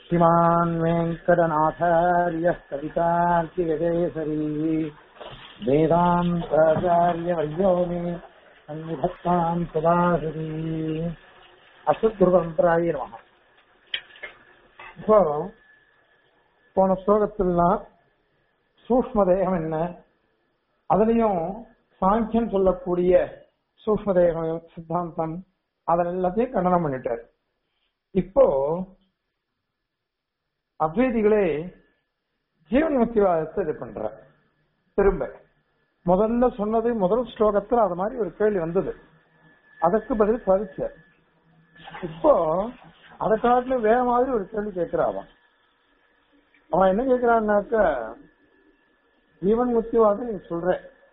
श्रीमान् वेङ्कटनाथार्यः कवितार्किगजेसरी वेदान्ताचार्यवर्यो मे सन्निधत्ताम् सदाहरी அசுத்ருவம்பராய நமக இப்போ போன ஸ்லோகத்திலாம் சூக்ம தேகம் என்ன அதுலயும் சாங்கியம் சொல்லக்கூடிய சூக்ம தேகம் சித்தாந்தம் அதில் எல்லாத்தையும் கண்டனம் பண்ணிட்டார் இப்போ அத்வைதிகளே ஜீவன் முக்திவாதத்தை இது பண்ற திரும்ப முதல்ல சொன்னது முதல் ஸ்லோகத்துல அது மாதிரி ஒரு கேள்வி வந்தது அதற்கு பதில் பதிச்சார் இப்போ அதை காட்டிலும் வேற மாதிரி ஒரு கேள்வி கேட்கிறான் அவன் அவன் என்ன கேட்கிறான்னாக்க ஜீவன் முக்திவாதம் நீ சொல்ற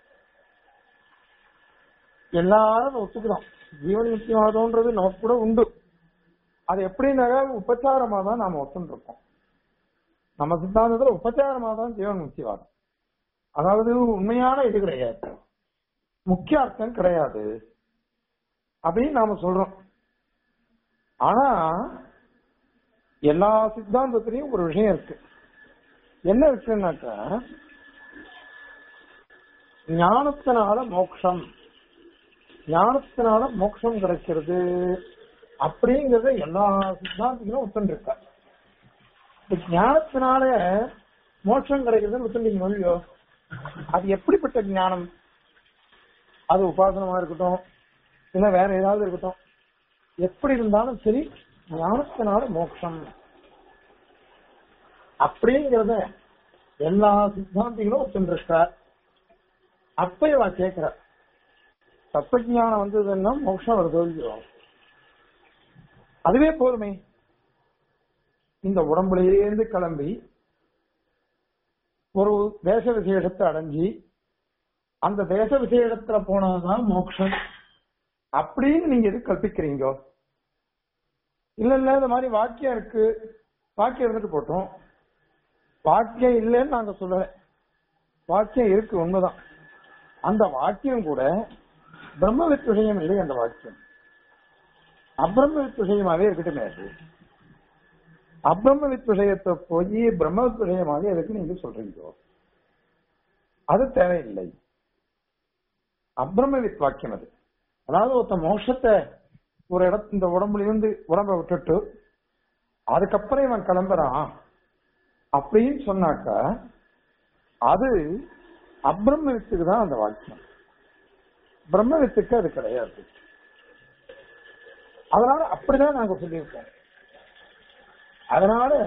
எல்லாரும் ஒத்துக்கிறோம் ஜீவன் முக்திவாதம்ன்றது நமக்கு கூட உண்டு அது எப்படின்னாக்கா உபச்சாரமா தான் நாம ஒத்துன்னு இருக்கோம் நம்ம சித்தாந்தத்துல உபச்சாரமா தான் ஜீவன் முக்திவாதம் அதாவது உண்மையான இது கிடையாது முக்கிய அர்த்தம் கிடையாது அப்படின்னு நாம சொல்றோம் ஆனா எல்லா சித்தாந்தத்திலையும் ஒரு விஷயம் இருக்கு என்ன இருக்குன்னாக்கா ஞானத்தினால மோட்சம் ஞானத்தினால மோட்சம் கிடைக்கிறது அப்படிங்கறத எல்லா சித்தாந்திகளும் ஒத்துண்டிருக்கா இந்த ஞானத்தினால மோட்சம் கிடைக்கிறதுன்னு ஒத்துண்டீங்க மொழியோ அது எப்படிப்பட்ட ஞானம் அது உபாசனமா இருக்கட்டும் இல்ல வேற ஏதாவது இருக்கட்டும் எப்படி இருந்தாலும் சரி ஞானத்தினால மோட்சம் அப்படிங்கிறத எல்லா சித்தாந்திகளும் ஒத்துண்டிருக்கார் அப்ப இவ கேட்கிற தத்துவஞானம் வந்ததுன்னா மோட்சம் வருது இல்லையோ அதுவே போதுமே இந்த உடம்புலேருந்து கிளம்பி ஒரு தேச விசேஷத்தை அடைஞ்சி அந்த தேச விசேஷத்துல போனாதான் மோட்சம் அப்படின்னு நீங்க எது கற்பிக்கிறீங்க இல்ல இல்ல இந்த மாதிரி வாக்கியம் இருக்கு வாக்கியம் இருந்துட்டு போட்டோம் வாக்கியம் இல்லைன்னு நாங்க சொல்லல வாக்கியம் இருக்கு உண்மைதான் அந்த வாக்கியம் கூட பிரம்மவித் விஷயம் இல்லை அந்த வாக்கியம் அப்ரம்மவித் விஷயமாவே இருக்கட்டுமே அது அப்ரம்மவித் விஷயத்தை போய் பிரம்மவித் விஷயமாவே எதுக்கு நீங்க சொல்றீங்க அது தேவையில்லை அப்ரம்மவித் வாக்கியம் அது அதாவது ஒருத்த மோட்சத்தை ஒரு இடத்து இந்த உடம்புல இருந்து உடம்ப விட்டுட்டு அதுக்கப்புறம் இவன் கிளம்புறான் அப்படின்னு சொன்னாக்கா அது அப்ரம்மவித்துக்கு தான் அந்த வாக்கியம் பிரம்மவித்துக்கு அது கிடையாது அதனால அப்படிதான் நாங்க சொல்லியிருக்கோம் அதனால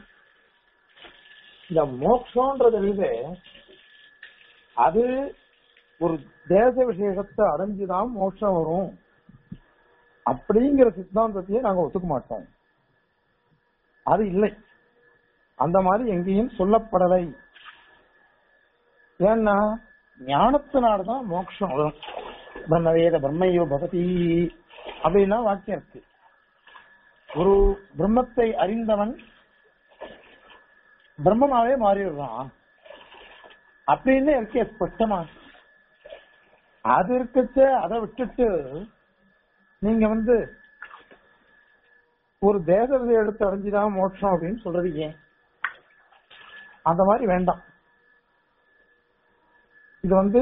இந்த மோக்ஷன்றது இது அது ஒரு தேச விசேஷத்தை அடைஞ்சுதான் மோட்சம் வரும் அப்படிங்கிற சித்தாந்தத்தையே நாங்க ஒத்துக்க மாட்டோம் அது இல்லை அந்த மாதிரி எங்கேயும் சொல்லப்படலை ஏன்னா ஞானத்தினால்தான் மோட்சம் வரும் பிரம்மவேத பிரம்மையோ பகதி அப்படின்னா வாக்கியம் இருக்கு ஒரு பிரம்மத்தை அறிந்தவன் பிரம்மமாவே மாறிடுறான் அப்படின்னு இருக்கே ஸ்பஷ்டமா அது இருக்கச்சு அதை விட்டுட்டு நீங்க வந்து ஒரு தேச விதை எடுத்து அடைஞ்சுதான் மோட்சம் அப்படின்னு சொல்றது ஏன் அந்த மாதிரி வேண்டாம் இது வந்து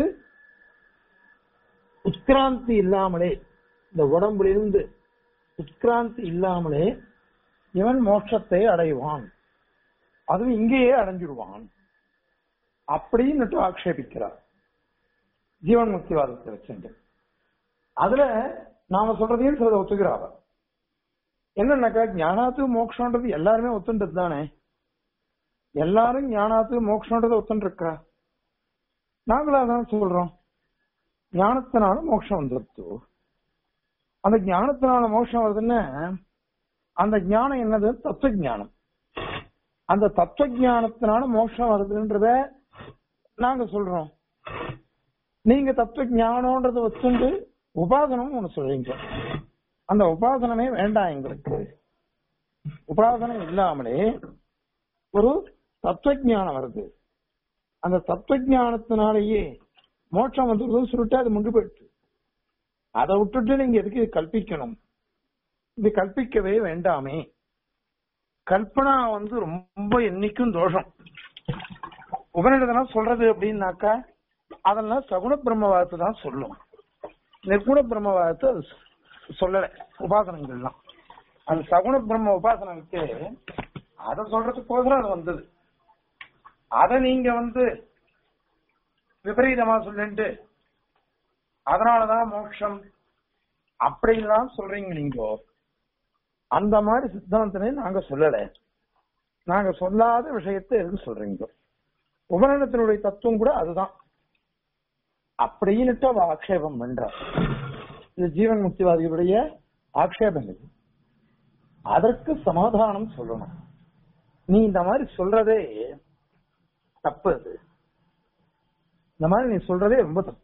உட்கிராந்தி இல்லாமலே இந்த உடம்பிலிருந்து உட்கிராந்தி இல்லாமலே இவன் மோட்சத்தை அடைவான் அதுவும் இங்கேயே அடைஞ்சிடுவான் அப்படின்னுட்டு ஆக்ஷேபிக்கிறார் ஜீவன் முக்திவாதத்தை வச்சுட்டு அதுல நாம சொல்றதையும் சிலதை ஒத்துக்கிறார் என்னன்னாக்கா ஞானாத்து மோட்சம்ன்றது எல்லாருமே ஒத்துன்றது தானே எல்லாரும் ஞானாத்து மோட்சம்ன்றது ஒத்துன்னு இருக்கா நாங்களும் அதான் சொல்றோம் ஞானத்தினால மோட்சம் வந்துருத்து அந்த ஞானத்தினால மோட்சம் வருதுன்னா அந்த ஞானம் என்னது தத்துவ ஞானம் அந்த தத்துவ ஞானத்தினால மோட்சம் வருதுன்றத நாங்க சொல்றோம் நீங்க தத்துவ ஞானம்ன்றத வச்சுண்டு உபாசனம் ஒண்ணு சொல்றீங்க அந்த உபாசனமே வேண்டாம் எங்களுக்கு உபாசனம் இல்லாமலே ஒரு தத்துவ ஞானம் வருது அந்த தத்துவ ஞானத்தினாலேயே மோட்சம் வந்துருதுன்னு சொல்லிட்டு அது முண்டு போயிடுச்சு அதை விட்டுட்டு நீங்க எதுக்கு இது கல்பிக்கணும் இது கல்பிக்கவே வேண்டாமே கல்பனா வந்து ரொம்ப என்னைக்கும் தோஷம் உபநிடதெல்லாம் சொல்றது அப்படின்னாக்கா அதெல்லாம் சகுண பிரம்மவாதத்தை தான் சொல்லும் நிர்குண பிரம்மவாதத்தை அது சொ- சொல்லல உபாசனங்கள்லாம் அந்த சகுண பிரம்ம உபாசனங்களுக்கு அதை சொல்றதுக்கோசரம் அது வந்தது அத நீங்க வந்து விபரீதமா சொல்லிட்டு அதனாலதான் மோட்சம் அப்படின்லாம் சொல்றீங்க நீங்க அந்த மாதிரி சித்தாந்தனை நாங்க சொல்லல நாங்க சொல்லாத விஷயத்தை எதுக்கு சொல்றீங்க உபநடத்தினுடைய தத்துவம் கூட அதுதான் அப்படின்னுட்டு அவ ஆக்ஷேபம் பண்றார் இது ஜீவன் முக்திவாதிகளுடைய ஆக்ஷேபம் இது அதற்கு சமாதானம் சொல்லணும் நீ இந்த மாதிரி சொல்றதே தப்பு அது இந்த மாதிரி நீ சொல்றதே ரொம்ப தப்பு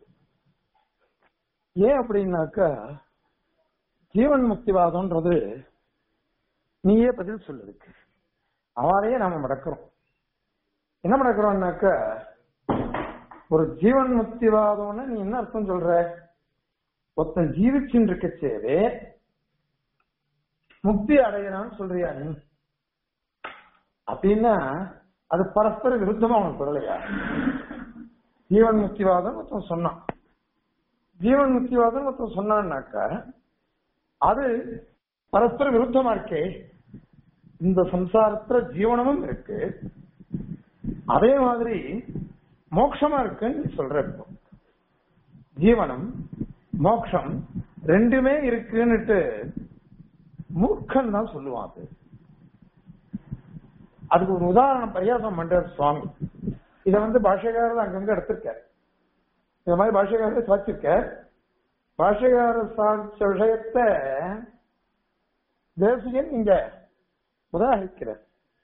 ஏன் அப்படின்னாக்கா ஜீவன் முக்திவாதம்ன்றது நீயே பதில் சொல்லுதுக்கு அவளையே நாம மடக்கிறோம் என்ன மடக்கிறோம்னாக்கா ஒரு ஜீவன் முக்திவாதம்னு நீ என்ன அர்த்தம் சொல்ற ஒருத்தன் ஜீவிச்சுன்னு இருக்கச்சேவே முக்தி அடையறான்னு சொல்றியா நீ அப்படின்னா அது பரஸ்பர விருத்தமா உனக்கு சொல்லலையா ஜீவன் முக்திவாதம் ஒருத்தன் சொன்னான் ஜீவன் முக்திவாதம் ஒருத்தன் சொன்னான்னாக்கா அது பரஸ்பர விருத்தமா இருக்கே இந்த சம்சாரத்துல ஜீவனமும் இருக்கு அதே மாதிரி மோட்சமா இருக்குன்னு நீ சொல்ற இப்போ ஜீவனம் மோட்சம் ரெண்டுமே இருக்குன்னுட்டு மூர்க்கன் தான் சொல்லுவான் அது அதுக்கு ஒரு உதாரணம் பரியாசம் பண்றார் சுவாமி இத வந்து பாஷகாரர் அங்கங்க எடுத்திருக்காரு இந்த மாதிரி பாஷகாரர் சாச்சிருக்கார் பாஷகாரர் சாதிச்ச விஷயத்த தேசியன் இங்க உதாகரிக்கிறார்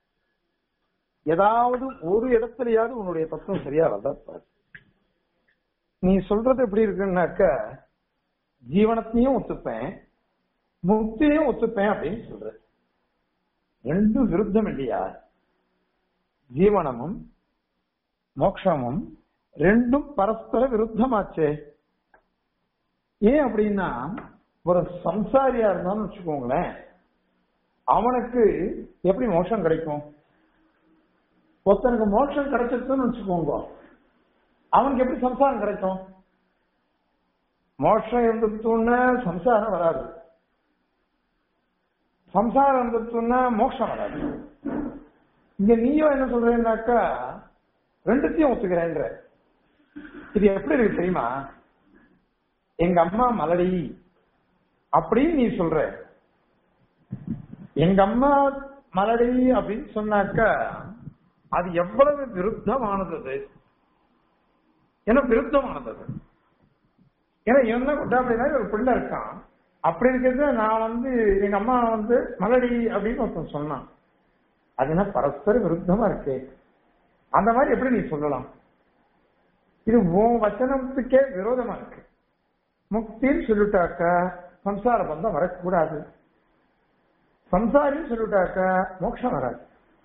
ஏதாவது ஒரு இடத்துலயாவது உன்னுடைய தத்துவம் சரியா வரதா பாரு நீ சொல்றது எப்படி இருக்குன்னாக்க ஜீவனத்தையும் ஒத்துப்பேன் முக்தியையும் ஒத்துப்பேன் அப்படின்னு சொல்ற ரெண்டும் விருத்தம் இல்லையா ஜீவனமும் மோட்சமும் ரெண்டும் பரஸ்பர விருத்தமாச்சே ஏன் அப்படின்னா ஒரு சம்சாரியா இருந்தான்னு வச்சுக்கோங்களேன் அவனுக்கு எப்படி மோட்சம் கிடைக்கும் ஒருத்தனுக்கு மோட்சம் கிடைச்சிருக்குன்னு வச்சுக்கோங்க அவனுக்கு எப்படி சம்சாரம் கிடைக்கும் மோட்சம் இருந்துட்டுன்னா சம்சாரம் வராது சம்சாரம் இருந்துட்டுன்னா மோட்சம் வராது இங்க நீயும் என்ன சொல்றேன்னாக்கா ரெண்டுத்தையும் ஒத்துக்கிறேன்ற இது எப்படி இருக்கு தெரியுமா எங்க அம்மா மலடி அப்படின்னு நீ சொல்ற எங்க அம்மா மலடி அப்படின்னு சொன்னாக்கா அது எவ்வளவு விருத்தமானது அது ஏன்னா விருத்தமானது அது ஏன்னா என்ன அப்படின்னா ஒரு பிள்ளை இருக்கான் அப்படி இருக்கிறது நான் வந்து எங்க அம்மா வந்து மலடி அப்படின்னு ஒருத்தன் சொன்னான் அது என்ன பரஸ்பர விருத்தமா இருக்கு அந்த மாதிரி எப்படி நீ சொல்லலாம் இது உன் வச்சனத்துக்கே விரோதமா இருக்கு முக்தின்னு சொல்லிட்டாக்கா சம்சார பந்தம் வரக்கூடாது சம்சாரின்னு சொல்லிட்டாக்கா மோட்சம் வராது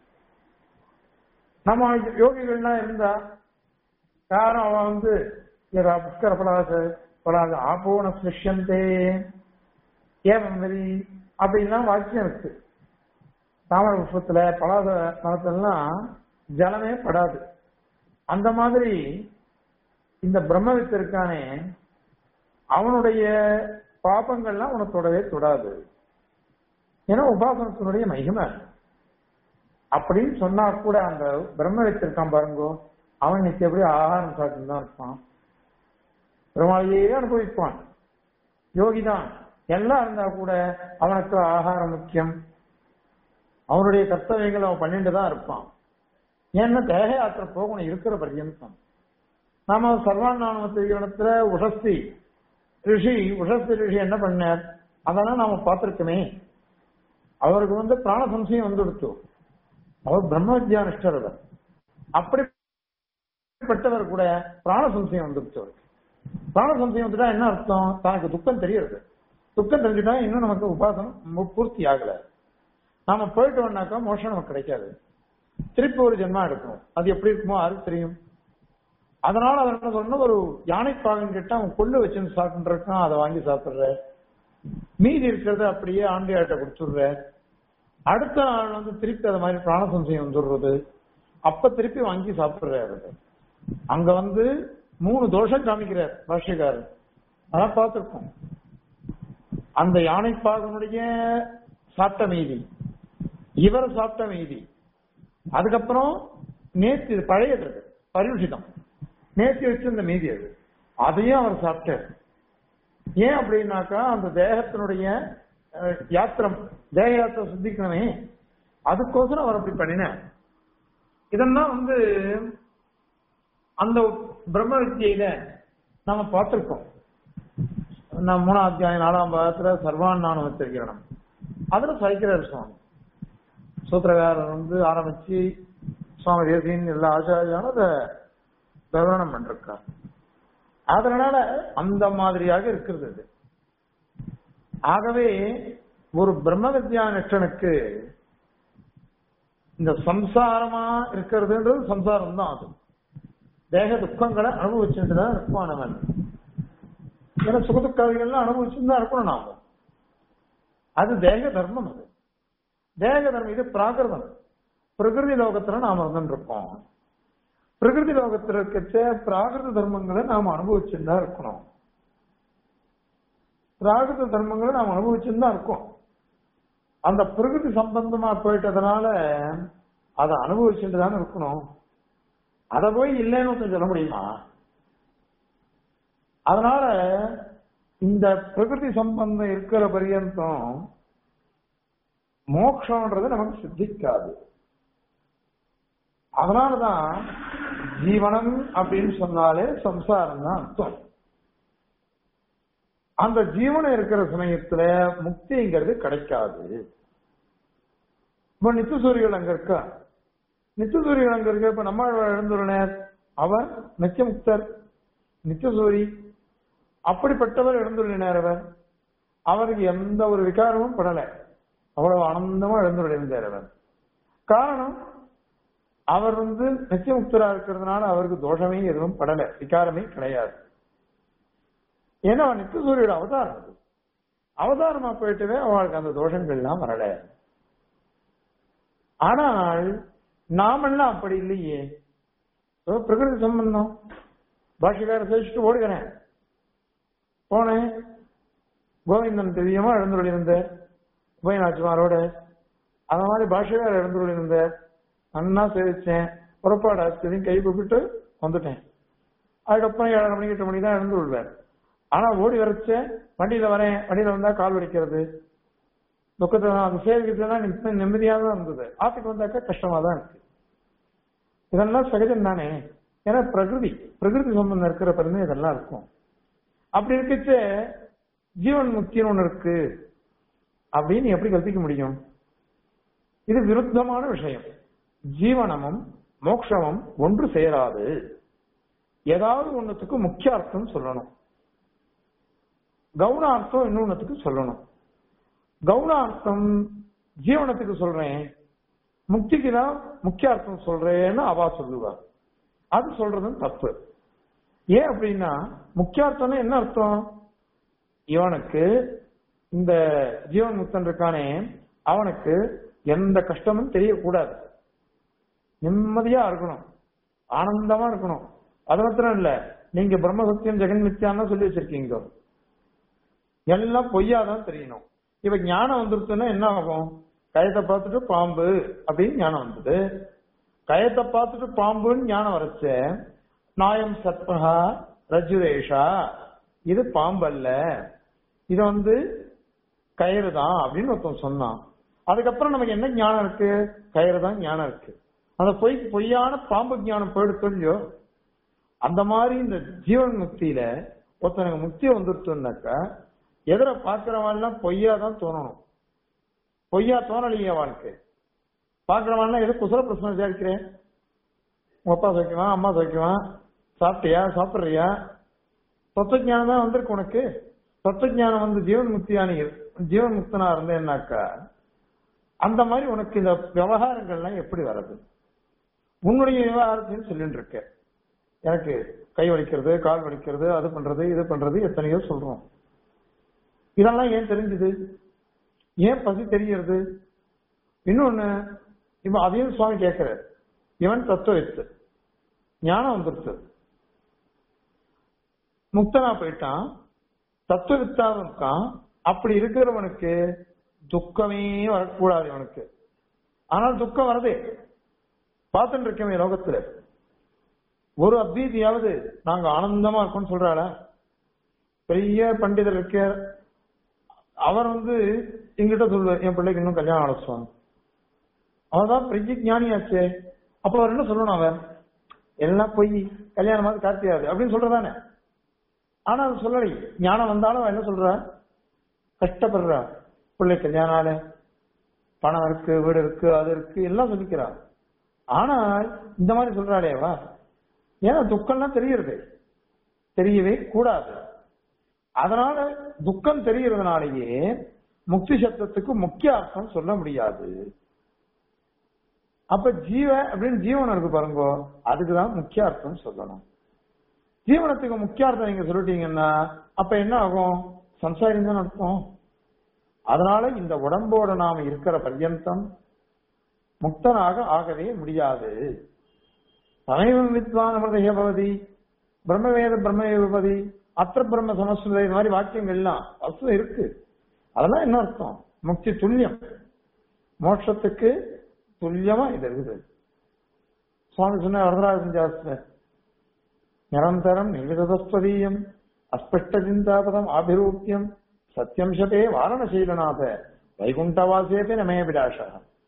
நம்ம யோகிகள்லாம் இருந்தா யாரும் அவன் வந்து யதா புஷ்கர பலாச பலாச ஆபோன சிஷ்யந்தே ஏவம் வரி அப்படின்லாம் வாக்கியம் இருக்கு தாமர புஷ்பத்துல பலாச மரத்துலாம் ஜலமே படாது அந்த மாதிரி இந்த பிரம்மவித்து இருக்கானே அவனுடைய பாபங்கள்லாம் உனக்கு தொடவே தொடாது ஏன்னா உபாசனத்தினுடைய மகிமை அப்படின்னு சொன்னா கூட அந்த பிரம்ம வச்சிருக்கான் பாருங்கோ அவன் நிச்சயம் எப்படி ஆகாரம் சாப்பிட்டு தான் இருப்பான் பெருமாளையே அனுபவிப்பான் யோகிதான் எல்லாம் இருந்தா கூட அவனுக்கு ஆகாரம் முக்கியம் அவனுடைய கர்த்தவியங்கள் அவன் பண்ணிட்டு தான் இருப்பான் ஏன்னா தேக யாத்திரை போகணும் இருக்கிற பர்யந்தம் நாம சர்வாநாமத்தில உஷஸ்தி ரிஷி உஷஸ்தி ரிஷி என்ன பண்ணார் அதெல்லாம் நாம பார்த்திருக்கோமே அவருக்கு வந்து பிராண சம்சயம் வந்து கொடுத்தோம் அவர் பிரம்ம வித்யானிஷ்டர் அவர் அப்படிப்பட்டவர் கூட பிராண சம்சயம் வந்துடுச்சு அவருக்கு பிராண சம்சயம் வந்துட்டா என்ன அர்த்தம் தனக்கு துக்கம் தெரியுது துக்கம் தெரிஞ்சுட்டா இன்னும் நமக்கு உபாசனம் பூர்த்தி ஆகல நாம போயிட்டோம்னாக்கா மோஷம் நமக்கு கிடைக்காது திருப்பி ஒரு ஜென்மா எடுக்கும் அது எப்படி இருக்குமோ யாருக்கு தெரியும் அதனால அவர் என்ன சொல்லணும் ஒரு யானைப்பாகன் கிட்ட அவன் கொள்ளு வச்சுன்னு சாப்பிட்டுருக்கான் அதை வாங்கி சாப்பிடுற மீதி இருக்கிறத அப்படியே ஆண்டியாட்ட கொடுத்துடுற அடுத்த நாள் வந்து திருப்பி அது மாதிரி பிராண சம்சயம் வந்துடுறது அப்ப திருப்பி வாங்கி சாப்பிடுறாரு அங்க வந்து மூணு தோஷம் காமிக்கிறார் பாஷ்யக்காரர் அதான் பார்த்திருக்கோம் அந்த யானைப்பாகனுடைய சாப்பிட்ட மீதி இவர் சாப்பிட்ட மீதி அதுக்கப்புறம் நேற்று இது பழையது அது, பரியுஷிதம் நேற்று வச்சிருந்த மீதி அது அதையும் அவர் சாப்பிட்டார் ஏன் அப்படின்னாக்கா அந்த தேகத்தினுடைய அஹ், யாத்திரம் தேக யாத்திரம் சித்திக்கணுமே அதுக்கோசரம் அவர் அப்படி பண்ணினார் இதெல்லாம் வந்து அந்த பிரம்ம வித்தியில நாம பார்த்திருக்கோம் நான் மூணாம் அத்தியாயம் நாலாம் பாகத்துல சர்வான் வச்சிருக்கிறோம் அதுல சைக்கிறார் சுவாமி சூத்திரகாரர் வந்து ஆரம்பிச்சு சுவாமி தேசியன் எல்லா ஆச்சாரியாலும் அதை விவரணம் பண்ணிருக்கார் அதனால அந்த மாதிரியாக இருக்கிறது அது ஆகவே ஒரு பிரம்ம வித்யா நிஷ்டனுக்கு இந்த சம்சாரமா இருக்கிறதுன்றது சம்சாரம் தான் அது தேக துக்கங்களை அனுபவிச்சுட்டு தான் இருப்பான் அவன் ஏன்னா சுகதுக்காதிகள்லாம் அனுபவிச்சுட்டு தான் இருக்கணும் நாம அது தேக தர்மம் அது தேக தர்மம் இது பிராகிருதம் பிரகிருதி லோகத்துல நாம இருந்துட்டு இருக்கோம் பிரகிருதி லோகத்துல இருக்கச்ச பிராகிருத தர்மங்களை நாம அனுபவிச்சுட்டு தான் இருக்கணும் பிராகிருத தர்மங்களை நாம் அனுபவிச்சுட்டு தான் இருக்கோம் அந்த பிரகிருதி சம்பந்தமா போயிட்டதுனால அதை அனுபவிச்சுட்டு தானே இருக்கணும் அதை போய் இல்லைன்னு ஒருத்தன் சொல்ல முடியுமா அதனால இந்த பிரகிருதி சம்பந்தம் இருக்கிற பரியந்தம் மோக்ஷன்றது நமக்கு சித்திக்காது அதனாலதான் ஜீவனம் அப்படின்னு சொன்னாலே சம்சாரம் தான் அர்த்தம் அந்த ஜீவனம் இருக்கிற சமயத்துல முக்திங்கிறது கிடைக்காது இப்ப நித்தியசூரியல் அங்க இருக்கா நித்தியசூரியல் அங்க இருக்க இப்ப நம்ம எழுந்துள்ளனர் அவர் நித்தியமுக்தர் நித்தியசூரி அப்படிப்பட்டவர் எழுந்துள்ளினார் அவர் அவருக்கு எந்த ஒரு விகாரமும் படல அவ்வளவு ஆனந்தமா எழுந்துள்ளிருந்தார் அவர் காரணம் அவர் வந்து நித்தியமுக்தரா இருக்கிறதுனால அவருக்கு தோஷமே எதுவும் படல விகாரமே கிடையாது ஏன்னா அவன் நித்தியசூரியோட அவதாரம் அது அவதாரமா போயிட்டவே அவளுக்கு அந்த தோஷங்கள்லாம் வரல ஆனால் நாமெல்லாம் அப்படி இல்லையே ஏதோ பிரகிருதி சம்பந்தம் பாஷக்கார சேஷிட்டு ஓடுகிறேன் போனேன் கோவிந்தன் தெரியுமா எழுந்துள்ள உபயநாச்சிமாரோட அந்த மாதிரி பாஷக்கார எழுந்துள்ள இருந்த நன்னா சேவிச்சேன் புறப்பாடு ஆச்சரியம் கை கூப்பிட்டு வந்துட்டேன் அதுக்கப்புறம் ஏழரை மணிக்கு எட்டு மணிக்கு தான் எழுந்து விடுவார் ஆனா ஓடி வரைச்ச வண்டியில வரேன் வண்டியில வந்தா கால் வலிக்கிறது துக்கத்தை தான் அது சேவிக்கிறதுலாம் நிம்ம- நிம்மதியா தான் இருந்தது ஆத்துக்கு வந்தாக்கா கஷ்டமா தான் இருக்கு இதெல்லாம் சகஜம் தானே ஏன்னா பிரகிருதி பிரகிருதி சம்பந்தம் இருக்கிற பிறகு இதெல்லாம் இருக்கும் அப்படி இருக்கச்ச ஜீவன் முக்தின்னு ஒண்ணு இருக்கு அப்படின்னு எப்படி கற்பிக்க முடியும் இது விருத்தமான விஷயம் ஜீவனமும் மோட்சமும் ஒன்று சேராது ஏதாவது ஒண்ணுத்துக்கு முக்கிய அர்த்தம் சொல்லணும் கவுனார்த்தம் இன்னொன்னுத்துக்கு சொல்லணும் கவுனார்த்தம் ஜீவனத்துக்கு சொல்றேன் முக்திக்கு தான் முக்கிய அர்த்தம் சொல்றேன்னு அவா சொல்லுவா அது சொல்றதும் தப்பு ஏன் அப்படின்னா முக்கியார்த்தம்னா என்ன அர்த்தம் இவனுக்கு இந்த ஜீவன் முக்தன் இருக்கானே அவனுக்கு எந்த கஷ்டமும் தெரியக்கூடாது நிம்மதியா இருக்கணும் ஆனந்தமா இருக்கணும் அது மாத்திரம் இல்ல நீங்க பிரம்ம சத்தியம் ஜெகன் மித்யான்னு சொல்லி வச்சிருக்கீங்க எல்லாம் பொய்யாதான் தெரியணும் இப்ப ஞானம் வந்துருச்சுன்னா என்ன ஆகும் கயத்தை பார்த்துட்டு பாம்பு அப்படின்னு ஞானம் வந்தது கயத்தை பார்த்துட்டு பாம்புன்னு ஞானம் வரச்ச நாயம் சத்மஹா ரஜுரேஷா இது பாம்பு அல்ல இது வந்து கயிறு தான் அப்படின்னு ஒருத்தன் சொன்னான் அதுக்கப்புறம் நமக்கு என்ன ஞானம் இருக்கு கயிறு தான் ஞானம் இருக்கு அந்த பொய் பொய்யான பாம்பு ஞானம் போயிடுத்து இல்லையோ அந்த மாதிரி இந்த ஜீவன் முக்தியில ஒருத்தனுக்கு முக்தி வந்துருச்சுன்னாக்கா எதிர பாக்குறவன்லாம் பொய்யா தான் தோணணும் பொய்யா தோணலையே வாழ்க்கை பாக்குறவன்லாம் எது குசல பிரச்சனை விசாரிக்கிறேன் உங்க அப்பா சோக்கியவான் அம்மா சோக்கியவான் சாப்பிட்டியா சாப்பிடுறியா தத்துவஞானம் தான் வந்திருக்கு உனக்கு தத்துவஞானம் வந்து ஜீவன் முக்தியான ஜீவன் முக்தனா இருந்தேன்னாக்கா அந்த மாதிரி உனக்கு இந்த விவகாரங்கள்லாம் எப்படி வர்றது உன்னுடைய விவகாரத்தையும் சொல்லிட்டு இருக்க எனக்கு கை வலிக்கிறது கால் வலிக்கிறது அது பண்றது இது பண்றது எத்தனையோ சொல்றோம் இதெல்லாம் ஏன் தெரிஞ்சது ஏன் பசி தெரியறது இன்னொன்னு இப்ப அதையும் சுவாமி கேட்கிறார் இவன் தத்துவத்து ஞானம் வந்துருச்சு முக்தனா போயிட்டான் தத்துவவித்தாவும் இருக்கான் அப்படி இருக்கிறவனுக்கு துக்கமே வரக்கூடாது இவனுக்கு ஆனால் துக்கம் வருதே பார்த்துட்டு இருக்கமே லோகத்துல ஒரு அத்வீதியாவது நாங்க ஆனந்தமா இருக்கோம்னு சொல்றாள பெரிய பண்டிதர் இருக்க அவர் வந்து எங்கிட்ட சொல்லுவார் என் பிள்ளைக்கு இன்னும் கல்யாணம் நடத்துவாங்க அவர்தான் பெரிய ஞானியாச்சே அப்ப அவர் என்ன சொல்லணும் அவர் எல்லாம் பொய் கல்யாணமாவது கார்த்தியாது அப்படின்னு சொல்றதானே ஆனா அது சொல்லலை ஞானம் வந்தாலும் அவன் என்ன சொல்றா கஷ்டப்படுறா பிள்ளை கல்யாணம் ஆளு பணம் இருக்கு வீடு இருக்கு அது இருக்கு எல்லாம் சொல்லிக்கிறா ஆனால் இந்த மாதிரி சொல்றாளேவா ஏன்னா துக்கம்லாம் தெரியுறது தெரியவே கூடாது அதனால துக்கம் தெரியறதுனாலேயே முக்தி சப்தத்துக்கு முக்கிய அர்த்தம் சொல்ல முடியாது அப்ப ஜீவ அப்படின்னு ஜீவனம் இருக்கு பாருங்க அதுக்குதான் முக்கிய அர்த்தம் சொல்லணும் ஜீவனத்துக்கு முக்கிய அர்த்தம் நீங்க சொல்லிட்டீங்கன்னா அப்ப என்ன ஆகும் சம்சாரியம் தான் அர்த்தம் அதனால இந்த உடம்போட நாம இருக்கிற பர்யந்தம் முக்தனாக ஆகவே முடியாது சமயம் வித்வான் அமிர்தய பவதி பிரம்மவேத பிரம்மபதி அத்த பிரம்ம சமஸ்கிருத இது மாதிரி வாக்கியங்கள்லாம் அர்த்தம் இருக்கு அதெல்லாம் என்ன அர்த்தம் முக்தி துல்லியம் மோட்சத்துக்கு துல்லியமா இது இருக்குது சுவாமி சொன்ன வரதராஜன் ஜாஸ்திர நிரந்தரம் நிர்விதஸ்வதீயம் அஸ்பஷ்ட சிந்தாபதம் ஆபிரூப்பியம் சத்தியம் சதே வாரணசீலநாத வைகுண்டவாசேபே நமே விடாஷா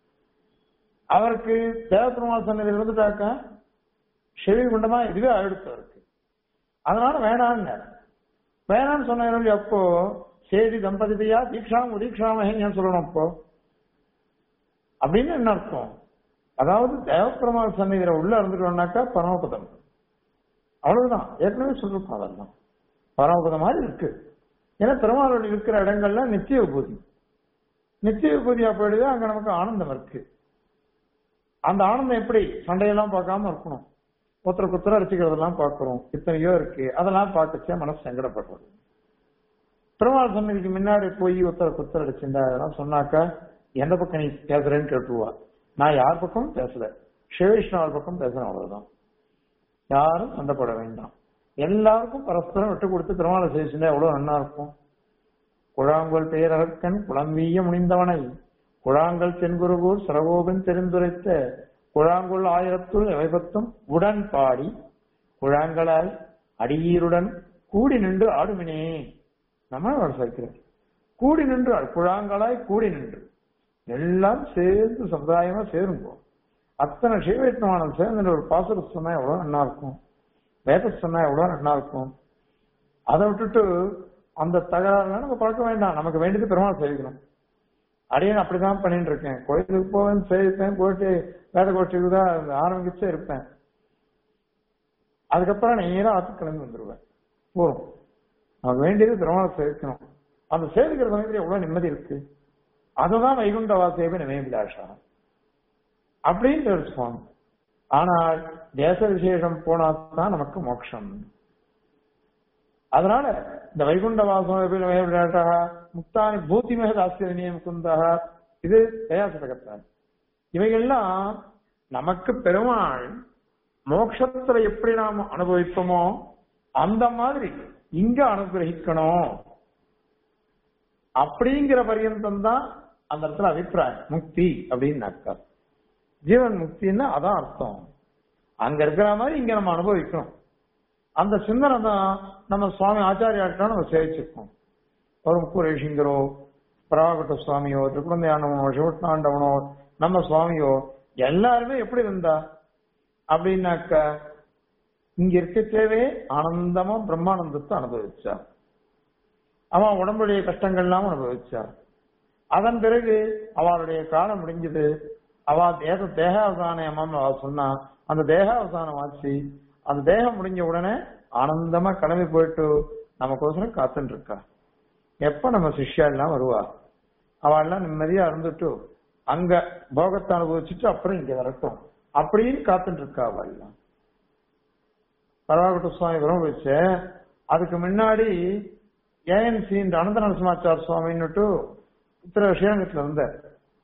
அவருக்கு தேவபெருமாள் சன்னதியில் இருந்துட்டாக்கா செவி குண்டமா இதுவே ஆயிடுத்து அவருக்கு அதனால வேணான்னு வேணான்னு சொன்ன அப்போ சேதி தம்பதியா தீக்ஷாம் உதீக்ஷாமஹேன்னு சொல்லணும் அப்போ அப்படின்னு என்ன அர்த்தம் அதாவது தேவப்பெருமாள் சன்னிதியில உள்ள இருந்துட்டோம்னாக்கா பரமபதம் அவ்வளவுதான் ஏற்கனவே சொல்லிருக்கோம் அதெல்லாம் பரமபதம் மாதிரி இருக்கு ஏன்னா பெருமாளோட இருக்கிற இடங்கள்ல நித்திய விபூதி நித்திய விபூதியா போயிடுது அங்க நமக்கு ஆனந்தம் இருக்கு அந்த ஆனந்தம் எப்படி சண்டையெல்லாம் பார்க்காம இருக்கணும் ஒருத்தர் குத்தர அடிச்சுக்கிறதெல்லாம் பார்க்கிறோம் இத்தனையோ இருக்கு அதெல்லாம் பார்த்துச்சே மனசு சங்கடப்படுறது பெருமாள் சன்னதிக்கு முன்னாடி போய் ஒருத்தர் குத்தர் அடிச்சுண்டா அதெல்லாம் சொன்னாக்கா எந்த பக்கம் நீ பேசுறேன்னு கேட்டுருவா நான் யார் பக்கமும் பேசல சிவவிஷ்ணவர் பக்கம் பேசுறேன் அவ்வளவுதான் யாரும் சண்டை போட வேண்டாம் எல்லாருக்கும் பரஸ்பரம் விட்டு கொடுத்து பெருமாளை செய்ச்சுட்டா எவ்வளவு நன்னா இருக்கும் குழாங்கோல் பேரகன் குளம்பீய முனிந்தவனை குழாங்கல் தென்குருகூர் சரகோபன் தெரிந்துரைத்த குழாங்குள் ஆயிரத்துள் எவைபத்தும் உடன் பாடி குழாங்களாய் அடியீருடன் கூடி நின்று ஆடுமினே நம்ம சேர்க்கிறேன் கூடி நின்று ஆடு. குழாங்களாய் கூடி நின்று எல்லாம் சேர்ந்து சமுதாயமா சேருங்க அத்தனை சிவவைஷ்ணவானம் சேர்ந்து ஒரு பாசுர சொன்னா எவ்வளவு நல்லா இருக்கும் வேத சொன்னா எவ்வளவு நல்லா இருக்கும் அதை விட்டுட்டு அந்த தகராறுலாம் நம்ம பார்க்க வேண்டாம் நமக்கு வேண்டியது பெருமாள் சேவிக்கணும் அடியன் அப்படிதான் பண்ணிட்டு இருக்கேன் கோயிலுக்கு போவேன் சேவிப்பேன் போயிட்டு வேத கோஷ்டிக்கு தான் ஆரம்பிச்சே இருப்பேன் அதுக்கப்புறம் நேரா ஆத்து கிளம்பி வந்துருவேன் போறோம் நமக்கு வேண்டியது பெருமாள் சேவிக்கணும் அந்த சேவிக்கிற சமயத்துல எவ்வளவு நிம்மதி இருக்கு அதுதான் வைகுண்ட வாசேபி நினைவிலாஷா அப்படின்னு சுவாமி ஆனால் தேச விசேஷம் போனா தான் நமக்கு மோட்சம் அதனால இந்த வைகுண்ட வாசம் முக்தானி பூத்திமேக தாசியம் குந்தக இது தயாசதகத்தான் இவைகள்லாம் நமக்கு பெருமாள் மோட்சத்துல எப்படி நாம் அனுபவிப்போமோ அந்த மாதிரி இங்க அனுகிரகிக்கணும் அப்படிங்கிற பரியந்தம் தான் அந்த இடத்துல அபிப்பிராயம் முக்தி அப்படின்னு அர்த்தம் ஜீவன் முக்தின்னா அதான் அர்த்தம் அங்க இருக்கிற மாதிரி இங்க நம்ம அனுபவிக்கணும் அந்த சிந்தனை தான் நம்ம சுவாமி ஆச்சாரியாட்ட நம்ம சேவிச்சிருக்கோம் ஒரு முக்குரேஷிங்கரோ பராகட்ட சுவாமியோ திருக்குழந்தையானவனோ சிவட்டாண்டவனோ நம்ம சுவாமியோ எல்லாருமே எப்படி இருந்தா அப்படின்னாக்க இங்க இருக்கச்சேவே ஆனந்தமா பிரம்மானந்தத்தை அனுபவிச்சா அவன் உடம்புடைய கஷ்டங்கள்லாம் அனுபவிச்சா அதன் பிறகு அவளுடைய காலம் முடிஞ்சது அவ தேக தேகாவசானம் அவ சொன்னா அந்த தேகாவசானம் ஆச்சு அந்த தேகம் முடிஞ்ச உடனே ஆனந்தமா கிளம்பி போயிட்டு நமக்கோசரம் காத்துட்டு இருக்கா எப்ப நம்ம சிஷ்யா எல்லாம் வருவா அவள்லாம் நிம்மதியா இருந்துட்டு அங்க போகத்தை அனுபவிச்சுட்டு அப்புறம் இங்க வரட்டும் அப்படின்னு காத்துட்டு இருக்கா அவள்லாம் பரவாகட்ட சுவாமி வரும் வச்சு அதுக்கு முன்னாடி ஏஎன்சி இந்த அனந்த நரசிம்மாச்சார சுவாமின்னுட்டு உத்தர ஸ்ரீரங்கத்துல இருந்தார்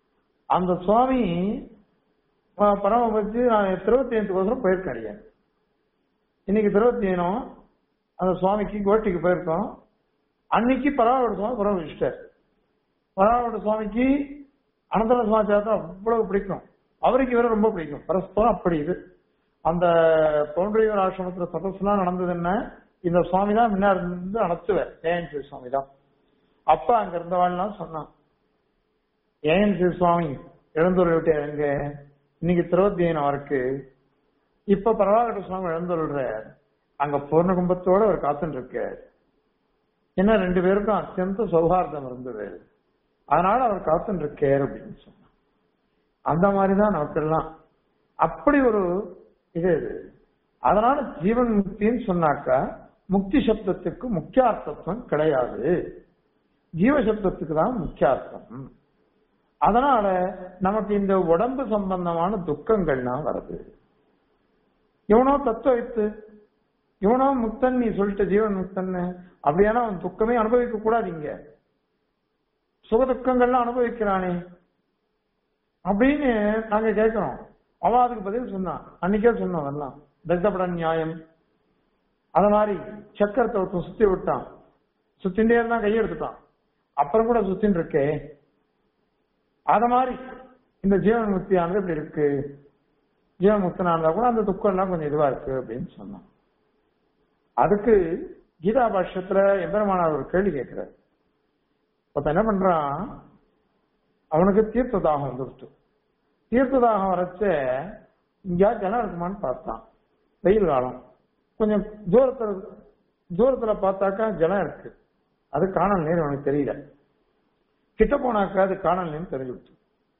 அந்த சுவாமி அஹ், பரமபட்சி நான் திருவத்தியத்துக்கோசரம் போயிருக்கேன் அடியேன். இன்னைக்கு திருவத்தியனம் அந்த சுவாமிக்கு கோட்டிக்கு போயிருக்கோம் அன்னைக்கு பரவாயோட சுவாமி பரவ வச்சுட்டார் பரவாயோட சுவாமிக்கு அனந்தர சமாச்சாரத்தை அவ்வளவு பிடிக்கும் அவருக்கு இவரை ரொம்ப பிடிக்கும் பரஸ்பரம் அப்படி இது அந்த பவுண்டரியூர் ஆசிரமத்துல சதஸ்லாம் நடந்தது என்ன இந்த சுவாமி தான் முன்னாடி இருந்து நடத்துவார் ஏஎன்சி சுவாமி தான் அப்ப அங்க இருந்தவாள்லாம் சொன்னான் ஏஎன்சி சுவாமி எழுந்தூர் விட்டு எங்க இன்னைக்கு திருவத்தியனம் இருக்கு இப்ப பரவாயில்ல சுவாமி எழுந்துள்ற அங்க பூர்ண கும்பத்தோட அவர் காத்துட்டு இருக்கார் என்ன ரெண்டு பேருக்கும் அத்தியந்த சௌஹார்தம் இருந்தது அதனால அவர் காத்துட்டு இருக்கார் அப்படின்னு சொன்னார் அந்த மாதிரிதான் நமக்கெல்லாம் அப்படி ஒரு இது இது அதனால ஜீவன் முக்தின்னு சொன்னாக்கா முக்தி சப்தத்துக்கு முக்கியார்த்தத்துவம் கிடையாது ஜீவசப்தத்துக்கு தான் முக்கியார்த்தம் அதனால நமக்கு இந்த உடம்பு சம்பந்தமான துக்கங்கள்லாம் வருது இவனோ தத்துவத்து இவனோ முக்தன் நீ சொல்லிட்ட ஜீவன் முக்தன்னு அப்படியானா அவன் துக்கமே அனுபவிக்க கூடாது இங்க சுக துக்கங்கள்லாம் அனுபவிக்கிறானே அப்படின்னு நாங்க கேட்கிறோம் அவன் அதுக்கு பதில் சொன்னான் அன்னைக்கே சொன்னோம் அதெல்லாம் தரிசப்பட நியாயம் அத மாதிரி சக்கரத்தை ஒருத்தன் சுத்தி விட்டான் சுத்தின்றே இருந்தான் கையெடுத்துட்டான் அப்புறம் கூட சுத்தின்னு இருக்கே அத மாதிரி இந்த ஜீவன் முக்தியானது இப்படி இருக்கு ஜீவன் முக்தனா இருந்தா கூட அந்த துக்கம் எல்லாம் கொஞ்சம் இதுவா இருக்கு அப்படின்னு சொன்னான் அதுக்கு கீதா பாஷ்யத்துல எம்பெருமானார் ஒரு கேள்வி கேட்கிறார் ஒருத்தன் என்ன பண்றான் அவனுக்கு தீர்த்த தாகம் வந்துருச்சு தீர்த்த தாகம் வரைச்ச இங்கயா ஜனம் இருக்குமான்னு பார்த்தான் வெயில் காலம் கொஞ்சம் தூரத்துல தூரத்துல பார்த்தாக்கா ஜலம் இருக்கு அது காணல் நீர் அவனுக்கு தெரியல கிட்ட போனாக்கா அது காணல் நீர் தெரிஞ்சு விட்டு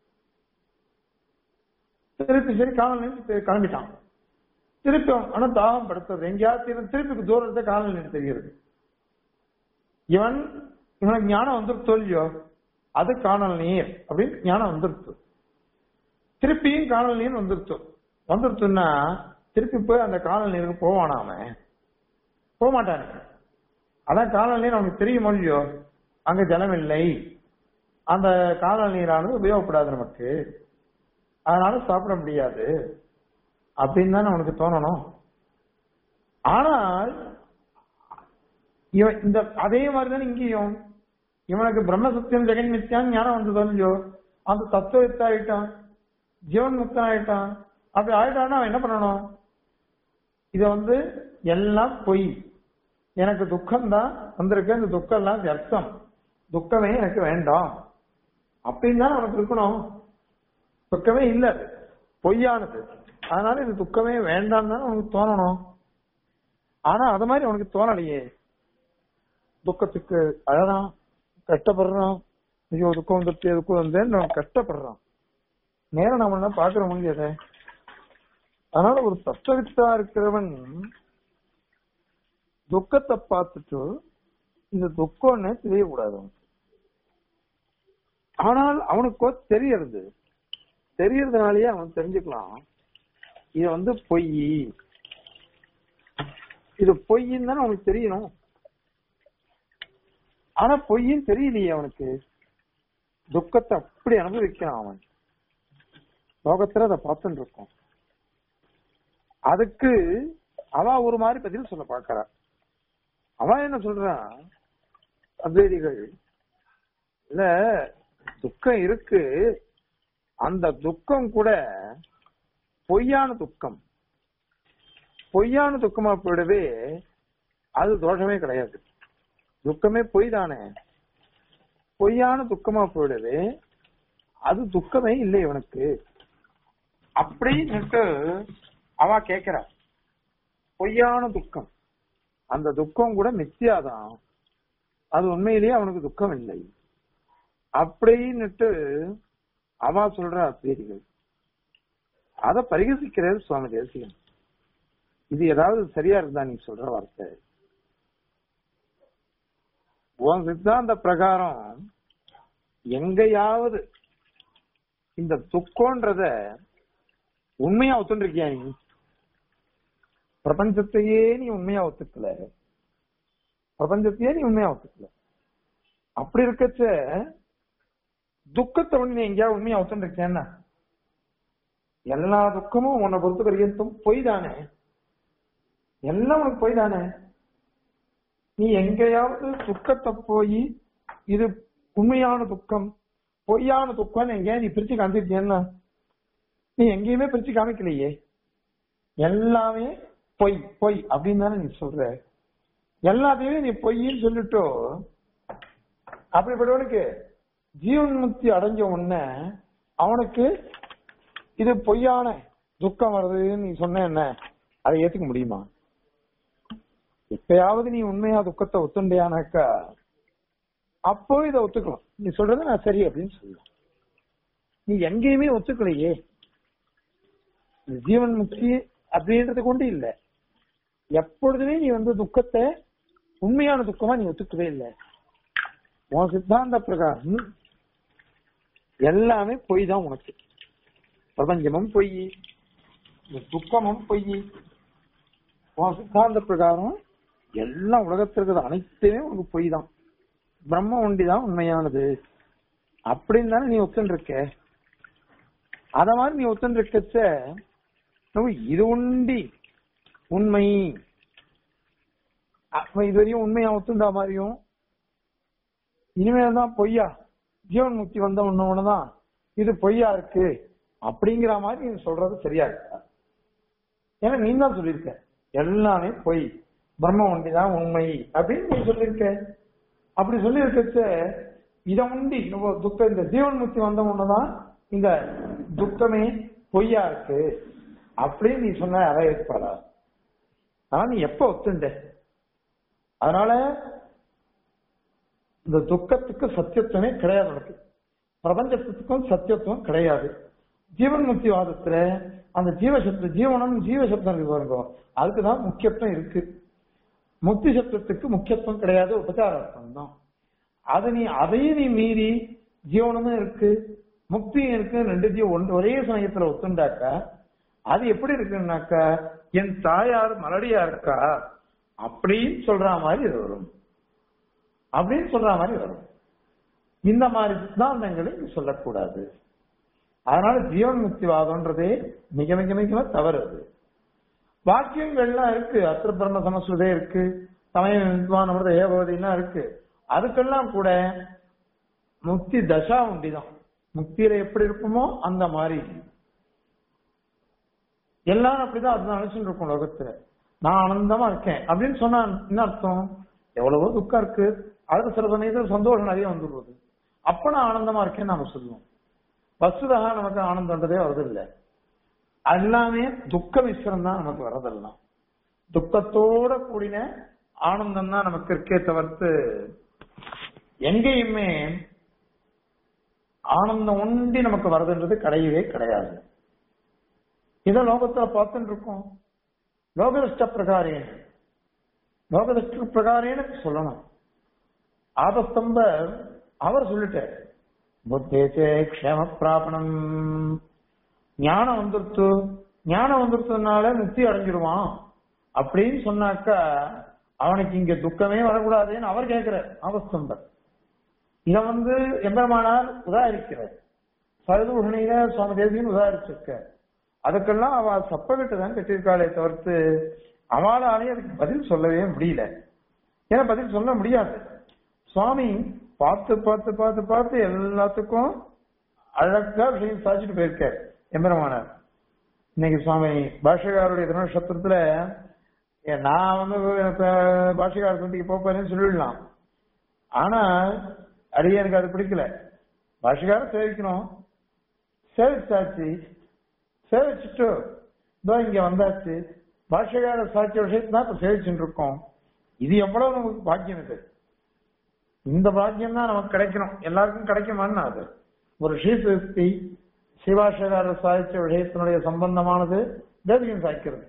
திருப்பி சரி காணல் நீர் தெ- கிளம்பிட்டான் திருப்பி அவன் ஆனா தாகம் படுத்தது எங்கேயாவது திரு- திருப்பி தூரத்தை காணல் நீர் தெரிகிறது இவன் இவனுக்கு ஞானம் வந்துருத்தோ இல்லையோ அது காணல் நீர் அப்படின்னு ஞானம் வந்துருத்து திருப்பியும் காணல் நீர் வந்துருத்து வந்துருத்துன்னா திருப்பி போய் அந்த காணல் நீருக்கு போவானாம போக மாட்டானே அதான் காணல் நீர் அவனுக்கு தெரியுமோ இல்லையோ அங்க ஜலம் இல்லை அந்த காணல் நீரானது உபயோகப்படாது நமக்கு அதனால சாப்பிட முடியாது அப்படின்னு தானே அவனுக்கு தோணணும் ஆனால் இவன் இந்த அதே மாதிரி தானே இங்கேயும் இவனுக்கு பிரம்ம சத்தியம் ஜெகன் மித்யான்னு ஞானம் வந்ததோ இல்லையோ அந்த தத்துவத்தை ஆயிட்டான் ஜீவன் முக்தன் ஆயிட்டான் அப்படி ஆயிட்டான்னா அவன் என்ன பண்ணணும் இத வந்து எல்லாம் பொய் எனக்கு துக்கம் தான் வந்திருக்கு இந்த துக்கம் எல்லாம் வியர்த்தம் துக்கமே எனக்கு வேண்டாம் அப்படின்னு தான் அவனுக்கு இருக்கணும் துக்கமே இல்ல அது. பொய்யானது அதனால இது துக்கமே வேண்டாம் தான் அவனுக்கு தோணணும் ஆனா அது மாதிரி அவனுக்கு தோணலையே துக்கத்துக்கு அழறான் கஷ்டப்படுறான் ஐயோ துக்கம் வந்துட்டு துக்கம் வந்தேன்னு அவன் கஷ்டப்படுறான் நேரம் நம்ம என்ன பாக்குற முடியாது அதனால ஒரு தத்துவத்தா இருக்கிறவன் துக்கத்தை பார்த்துட்டு இந்த துக்கம்னு தெரியக்கூடாது அவனுக்கு ஆனால் அவனுக்கோ தெரியறது தெரியறதுனாலயே அவன் தெரிஞ்சுக்கலாம் இது வந்து பொய் இது பொய்ன்னு தானே அவனுக்கு தெரியணும் ஆனா பொய்ன்னு தெரியலையே அவனுக்கு துக்கத்தை அப்படி அனுபவிக்கிறான் அவன் லோகத்துல அதை பார்த்துட்டு இருக்கோம் அதுக்கு அவ ஒரு மாதிரி பதில் சொல்ல பாக்குறா அவ என்ன சொல்றான் அத்வைதிகள் இல்ல துக்கம் இருக்கு அந்த துக்கம் கூட பொய்யான துக்கம் பொய்யான துக்கமா போயிடவே அது தோஷமே கிடையாது துக்கமே பொய் தானே பொய்யான துக்கமா போயிடவே அது துக்கமே இல்லை இவனுக்கு அப்படின்னுட்டு அவ கேக்குறா பொய்யான துக்கம் அந்த துக்கம் கூட மித்தியாதான் அது உண்மையிலேயே அவனுக்கு துக்கம் இல்லை அப்படின்னுட்டு அவ சொல்ற அத்வைதிகள் அத பரிகசிக்கிறது சுவாமி தேசிகன் இது ஏதாவது சரியா இருந்தா நீ சொல்ற வார்த்தை உன் சித்தாந்த பிரகாரம் எங்கேயாவது இந்த துக்கம்ன்றத உண்மையா ஒத்துண்டிருக்கியா நீ பிரபஞ்சத்தையே நீ உண்மையா ஒத்துக்கல பிரபஞ்சத்தையே நீ உண்மையா ஒத்துக்கல அப்படி இருக்கச்ச துக்கத்தை ஒண்ணு நீ எங்கேயாவது உண்மையா ஒத்துருக்கேன்னா எல்லா துக்கமும் உன்னை பொறுத்த வரைக்கும் பொய் தானே எல்லாம் உனக்கு பொய் தானே நீ எங்கேயாவது துக்கத்தை போய் இது உண்மையான துக்கம் பொய்யான துக்கம் எங்கேயா நீ பிரிச்சு காமிச்சிருக்கியன்னா நீ எங்கேயுமே பிரிச்சு காமிக்கலையே எல்லாமே பொய் பொய் அப்படின்னு தானே நீ சொல்ற எல்லாத்தையுமே நீ பொய்ன்னு சொல்லிட்டோ அப்படிப்பட்டவனுக்கு ஜீவன் முக்தி அடைஞ்ச உடனே அவனுக்கு இது பொய்யான துக்கம் வருதுன்னு நீ சொன்ன என்ன அதை ஏத்துக்க முடியுமா எப்பயாவது நீ உண்மையா துக்கத்தை ஒத்துண்டியானாக்கா அப்போ இதை ஒத்துக்கலாம் நீ சொல்றது நான் சரி அப்படின்னு சொல்லலாம் நீ எங்கேயுமே ஒத்துக்கலையே இந்த ஜீவன் முக்தி அப்படின்றது கொண்டு இல்ல எப்பொழுதுமே நீ வந்து துக்கத்தை உண்மையான துக்கமா நீ ஒத்துக்கவே இல்லை உன் சித்தாந்த பிரகாரம் எல்லாமே பொய் தான் உனக்கு பிரபஞ்சமும் பொய் இந்த துக்கமும் பொய் உன் சித்தாந்த பிரகாரம் எல்லாம் உலகத்தில் இருக்கிற அனைத்துமே உனக்கு பொய் தான் பிரம்ம ஒண்டி தான் உண்மையானது அப்படின்னு தானே நீ ஒத்துன்னு இருக்க அத மாதிரி நீ ஒத்துன்னு இருக்கச்ச நம்ம இது உண்டி உண்மை அப்ப இதுவரையும் உண்மையா ஒத்துண்டா மாதிரியும் இனிமேல் தான் பொய்யா ஜீவன் முக்தி வந்த உடனேதான் இது பொய்யா இருக்கு அப்படிங்கிற மாதிரி நீ சொல்றது சரியா இருக்கா ஏன்னா நீ தான் சொல்லியிருக்க எல்லாமே பொய் பிரம்ம ஒண்டிதான் உண்மை அப்படின்னு நீ சொல்லியிருக்க அப்படி சொல்லி இருக்கச்ச இத உண்டி நம்ம துக்கம் இந்த ஜீவன் முக்தி வந்த உடனேதான் இந்த துக்கமே பொய்யா இருக்கு அப்படின்னு நீ சொன்ன அதை ஏற்பாடா ஆனா நீ எப்ப ஒத்துண்ட அதனால இந்த துக்கத்துக்கு சத்தியத்துவமே கிடையாது உனக்கு பிரபஞ்சத்துக்கும் சத்தியத்துவம் கிடையாது ஜீவன் முக்தி வாதத்துல அந்த ஜீவசப்த ஜீவனம் ஜீவசப்தம் இருக்கு பாருங்க அதுக்குதான் முக்கியத்துவம் இருக்கு முக்தி சப்தத்துக்கு முக்கியத்துவம் கிடையாது உபச்சாரார்த்தம் தான் அது நீ அதையும் நீ மீறி ஜீவனமும் இருக்கு முக்தியும் இருக்கு ரெண்டு ஜீவ ஒன்று ஒரே சமயத்துல ஒத்துண்டாக்கா அது எப்படி இருக்குன்னாக்கா என் தாயார் மலடியா இருக்கா அப்படின்னு சொல்ற மாதிரி இது வரும் அப்படின்னு சொல்ற மாதிரி வரும் இந்த மாதிரி சித்தாந்தங்களை நீ சொல்லக்கூடாது அதனால ஜீவன் முக்திவாதம்ன்றதே மிக மிக மிக தவறு அது வாக்கியங்கள்லாம் இருக்கு அத்திர பிரம்ம சமஸ்கிருதே இருக்கு சமய வித்வான் அமிர்த ஏகவதிலாம் இருக்கு அதுக்கெல்லாம் கூட முக்தி தசா உண்டிதான் முக்தியில எப்படி இருப்போமோ அந்த மாதிரி எல்லாரும் அப்படிதான் அதுதான் நினைச்சுட்டு இருக்கும் உலகத்துல நான் ஆனந்தமா இருக்கேன் அப்படின்னு சொன்னா என்ன அர்த்தம் எவ்வளவோ துக்கம் இருக்கு அடுத்த சில சமயத்துல சந்தோஷம் நிறைய வந்துடுவது அப்ப நான் ஆனந்தமா இருக்கேன்னு நாம சொல்லுவோம் வசுதாக நமக்கு ஆனந்தம்ன்றதே வரதில்லை எல்லாமே துக்க மிஸ்ரம் தான் நமக்கு வரதெல்லாம் துக்கத்தோட கூடின ஆனந்தம் தான் நமக்கு இருக்கே தவிர்த்து எங்கேயுமே ஆனந்தம் ஒண்டி நமக்கு வருதுன்றது கிடையவே கிடையாது இதை லோகத்துல பார்த்துட்டு இருக்கோம் லோகதிஷ்ட பிரகாரேன லோகதிஷ்ட பிரகாரேன சொல்லணும் ஆபஸ்தம்பர் அவர் சொல்லிட்டார் புத்தேச்சே க்ஷேம பிராபணம் ஞானம் வந்துருத்து ஞானம் வந்துருத்ததுனால முக்தி அடைஞ்சிருவான் அப்படின்னு சொன்னாக்கா அவனுக்கு இங்க துக்கமே வரக்கூடாதுன்னு அவர் கேட்கிறார் ஆபஸ்தம்பர் இத வந்து எம்பெருமானார் உதாரிக்கிறார் சரதுபூஷணியில சுவாமி தேசியன் உதாரிச்சிருக்கார் அதுக்கெல்லாம் அவ சப்பகிட்ட தான் கட்டியிருக்காளே தவிர்த்து அவளாலே அதுக்கு பதில் சொல்லவே முடியல ஏன்னா பதில் சொல்ல முடியாது சுவாமி பார்த்து பார்த்து பார்த்து பார்த்து எல்லாத்துக்கும் அழகா விஷயம் சாதிச்சுட்டு போயிருக்கார் எம்பெருமானார் இன்னைக்கு சுவாமி பாஷகாருடைய திருநட்சத்திரத்துல நான் வந்து பாஷகார சந்திக்கு போப்பேன்னு சொல்லிடலாம் ஆனா அடியே எனக்கு அது பிடிக்கல பாஷகார சேவிக்கணும் சேவிச்சாச்சு சேவிச்சுட்டு இதோ இங்க வந்தாச்சு பாஷகார சாட்சிய விஷயத்தை தான் இப்ப சேவிச்சுட்டு இருக்கோம் இது எவ்வளவு நமக்கு பாக்கியம் இது இந்த பாக்கியம் தான் நமக்கு கிடைக்கணும் எல்லாருக்கும் கிடைக்குமான்னு அது ஒரு ஸ்ரீசுக்தி சிவாஷகாரர் சாதிச்ச விஷயத்தினுடைய சம்பந்தமானது தேவியம் சாய்க்கிறது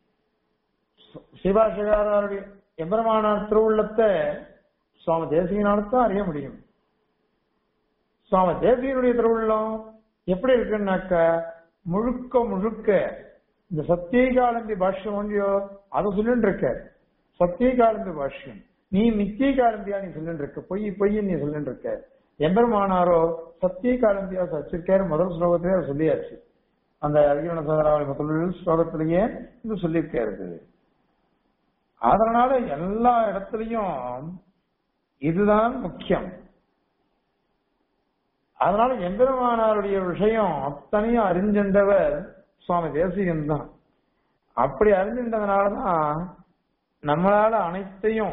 சிவாஷகாரருடைய எம்பெருமானார் திருவுள்ளத்தை சுவாமி தேசியனால்தான் அறிய முடியும் சுவாமி தேசியனுடைய திருவுள்ளம் எப்படி இருக்குன்னாக்க முழுக்க முழுக்க இந்த சத்தியகாலந்தி பாஷ்யம் ஒன்றியோ அதை சொல்லிட்டு இருக்க சத்தியகாலந்தி பாஷ்யம் நீ நித்தியகாலந்தியா நீ சொல்லிட்டு இருக்க பொய் பொய் நீ சொல்லிட்டு இருக்க எம்பெருமானாரோ சத்திய காலந்தியா வச்சிருக்காரு முதல் ஸ்லோகத்திலே அவர் சொல்லியாச்சு அந்த அர்ஜுன சோதராவளி முதல் ஸ்லோகத்திலேயே இது சொல்லியிருக்காரு அதனால எல்லா இடத்துலயும் இதுதான் முக்கியம் அதனால எம்பெருமானாருடைய விஷயம் அத்தனையும் அறிஞ்சின்றவர் சுவாமி தேசிகன் தான் அப்படி அறிஞ்சின்றதுனாலதான் நம்மளால அனைத்தையும்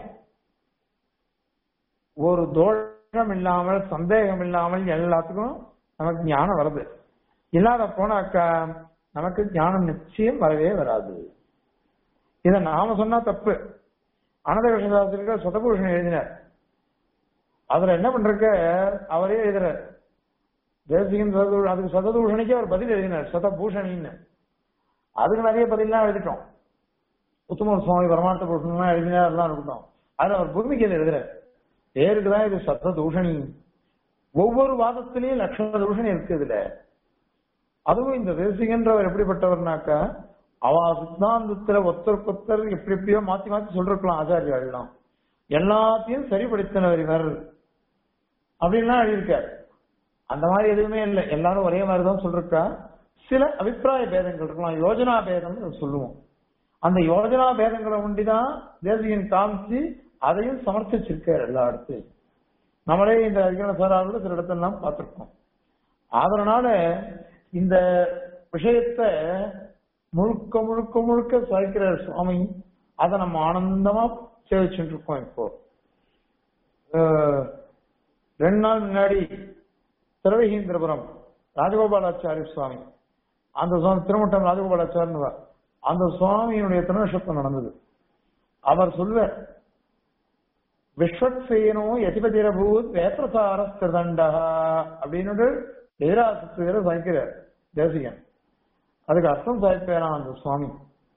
ஒரு தோஷம் இல்லாமல் சந்தேகம் இல்லாமல் எல்லாத்துக்கும் நமக்கு ஞானம் வருது இல்லாத போனாக்கா நமக்கு ஞானம் நிச்சயம் வரவே வராது இத நாம சொன்னா தப்பு அனந்த கிருஷ்ணதாசிரியர் சுதபூஷன் எழுதினார் அதுல என்ன பண்றக்க அவரே எழுதுறார் தேசிகன் சததூ- அதுக்கு சததூஷணிக்கு அவர் பதில் எழுதினார் சதபூஷணின்னு அதுக்கு நிறைய பதிலாம் எழுதிட்டோம் உத்தம சுவாமி பரமார்த்த பூஷணம்லாம் எழுதினார் எல்லாம் இருக்கட்டும் அதுல அவர் பூமிக்கையில் எழுதுறார் பேருக்கு தான் இது சத்த தூஷணி ஒவ்வொரு வாதத்திலையும் லட்சண தூஷணி இருக்கு இதுல அதுவும் இந்த தேசிகன்றவர் எப்படிப்பட்டவர்னாக்கா அவ சித்தாந்தத்துல ஒத்தருக்கொத்தர் எப்படி எப்படியோ மாத்தி மாத்தி சொல்லிருக்கலாம் ஆச்சாரியாலாம் எல்லாத்தையும் சரிப்படுத்தினவர் இவர் அப்படின்லாம் எழுதியிருக்காரு அந்த மாதிரி எதுவுமே இல்லை எல்லாரும் ஒரே மாதிரி தான் சொல்லிருக்கா சில அபிப்பிராய பேதங்கள் இருக்கலாம் யோஜனா பேதம் சொல்லுவோம் அந்த யோஜனா பேதங்களை ஒண்டிதான் தேசிகன் காமிச்சு அதையும் சமர்ப்பிச்சிருக்காரு எல்லா இடத்தையும் நம்மளே இந்த அதிகார சாராவில் சில இடத்தெல்லாம் பார்த்திருக்கோம் அதனால இந்த விஷயத்தை முழுக்க முழுக்க முழுக்க சாய்க்கிற சுவாமி அதை நம்ம ஆனந்தமா சேவிச்சுட்டு இருக்கோம் இப்போ அஹ், ரெண்டு நாள் முன்னாடி திருவகீந்திரபுரம் ராஜகோபாலாச்சாரிய சுவாமி அந்த சுவாமி திருமட்டம் ராஜகோபாலாச்சாரியன் அந்த சுவாமியினுடைய திருநட்சத்திரம் நடந்தது அவர் சொல்வார் விஸ்வக்சேனோ யதிபதிரபூத் வேத்திரசார ஸ்திரதண்டா அப்படின்னு எதிராசிரியர் சாய்க்கிறார் தேசிகன் அதுக்கு அர்த்தம் சாய்ப்பாராம் அந்த சுவாமி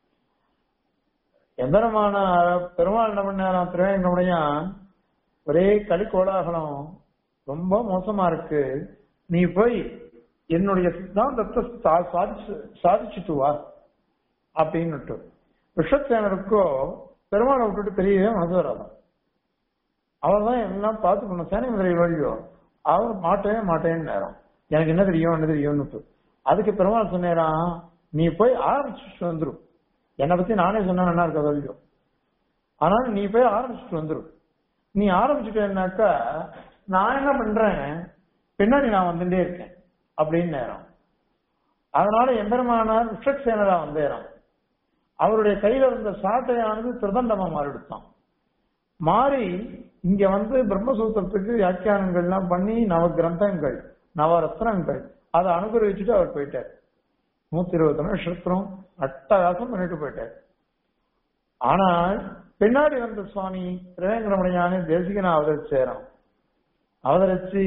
எந்தனமான பெருமாள் என்ன பண்ணாராம் திருவேங்கடமுடையா ஒரே களி கோலாகலம் ரொம்ப மோசமா இருக்கு நீ போய் என்னுடைய சித்தாந்தத்தை சா- சாதிச்சு சாதிச்சுட்டு வா அப்படின்னுட்டு விஷத்தேனருக்கோ பெருமாளை விட்டுட்டு தெரியவே மனசு வராதான் அவர் தான் எல்லாம் பார்த்து பண்ண சேனை மதுரை வழியோ அவர் மாட்டவே மாட்டேன்னு நேரம் எனக்கு என்ன தெரியும் என்ன தெரியும்னு அதுக்கு பெருமாள் சொன்னேராம் நீ போய் ஆரம்பிச்சுட்டு வந்துரும் என்னை பத்தி நானே சொன்னா நல்லா இருக்க வழியோ ஆனால் நீ போய் ஆரம்பிச்சுட்டு வந்துரும் நீ ஆரம்பிச்சுட்டேன்னாக்கா நான் என்ன பண்றேன் பின்னாடி நான் வந்துட்டே இருக்கேன் அப்படின்னு நேரம் அதனால எம்பெருமானார் விஷக்சேனரா வந்தேறான் அவருடைய கையில இருந்த சாட்டையானது திருதண்டமா மாறிடுத்தான் மாறி இங்க வந்து பிரம்மசூத்திரத்துக்கு வியாக்கியானங்கள்லாம் பண்ணி நவ கிரந்தங்கள் நவரத்னங்கள் அதை அனுகிரகிச்சுட்டு அவர் போயிட்டார் நூத்தி இருபத்தி நட்சத்திரம் அட்டகாசம் பண்ணிட்டு போயிட்டார் ஆனால் பின்னாடி வந்த சுவாமி திருவேங்கரமணியான தேசிகனை அவதரிச்சேராம் அவதரிச்சு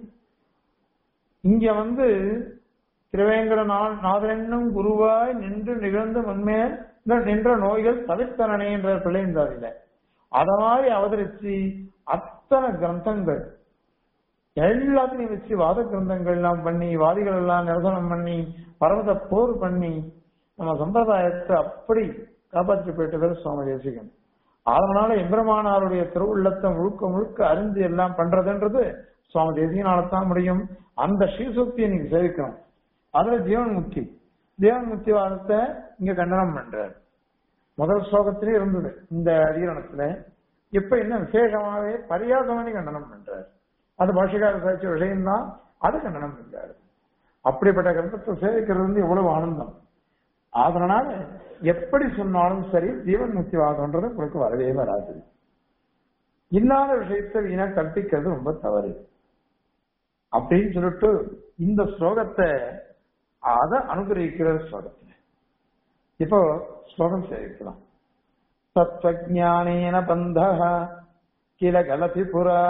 இங்க வந்து திருவேங்கட நா- நாதரென்னும் குருவாய் நின்று நிகழ்ந்த முன்மேல் நின்ற நோய்கள் தவிர்த்தனே என்ற பிள்ளைந்தாதில அத மாதிரி அவதரிச்சு அத்தனை கிரந்தங்கள் எல்லாத்தையும் வச்சு வாத கிரந்தங்கள் எல்லாம் பண்ணி வாதிகள் எல்லாம் நிரசனம் பண்ணி பரமத போர் பண்ணி நம்ம சம்பிரதாயத்தை அப்படி காப்பாற்றி போயிட்டவர் சுவாமி தேசிகன் அதனால எம்பெருமானாருடைய திருவுள்ளத்தை முழுக்க முழுக்க அறிந்து எல்லாம் பண்றதுன்றது சுவாமி தேசிகனால்தான் முடியும் அந்த ஸ்ரீசுக்தியை நீங்க சேவிக்கணும் அதுல ஜீவன் முக்தி ஜீவன் முக்தி வாதத்தை இங்க கண்டனம் பண்றார் முதல் ஸ்லோகத்திலே இருந்தது இந்த அதிகரணத்துல இப்ப என்ன விசேஷமாவே பரியாசமணி கண்டனம் பண்றார் அது பாஷகார சாட்சி விஷயம்தான் அது கண்டனம் பண்றாரு அப்படிப்பட்ட கிரந்தத்தை சேவிக்கிறது வந்து எவ்வளவு ஆனந்தம் அதனால எப்படி சொன்னாலும் சரி ஜீவன் முக்தி வாதம்ன்றது உங்களுக்கு வரவே வராது இல்லாத விஷயத்தை வீணா கற்பிக்கிறது ரொம்ப தவறு அப்படின்னு சொல்லிட்டு இந்த ஸ்லோகத்தை அதை அனுகிரகிக்கிற ஸ்லோகத்துல இப்போ ஸ்லோகம் சேவிக்கலாம் தத்வஜானேன பந்த கில கலதி புரா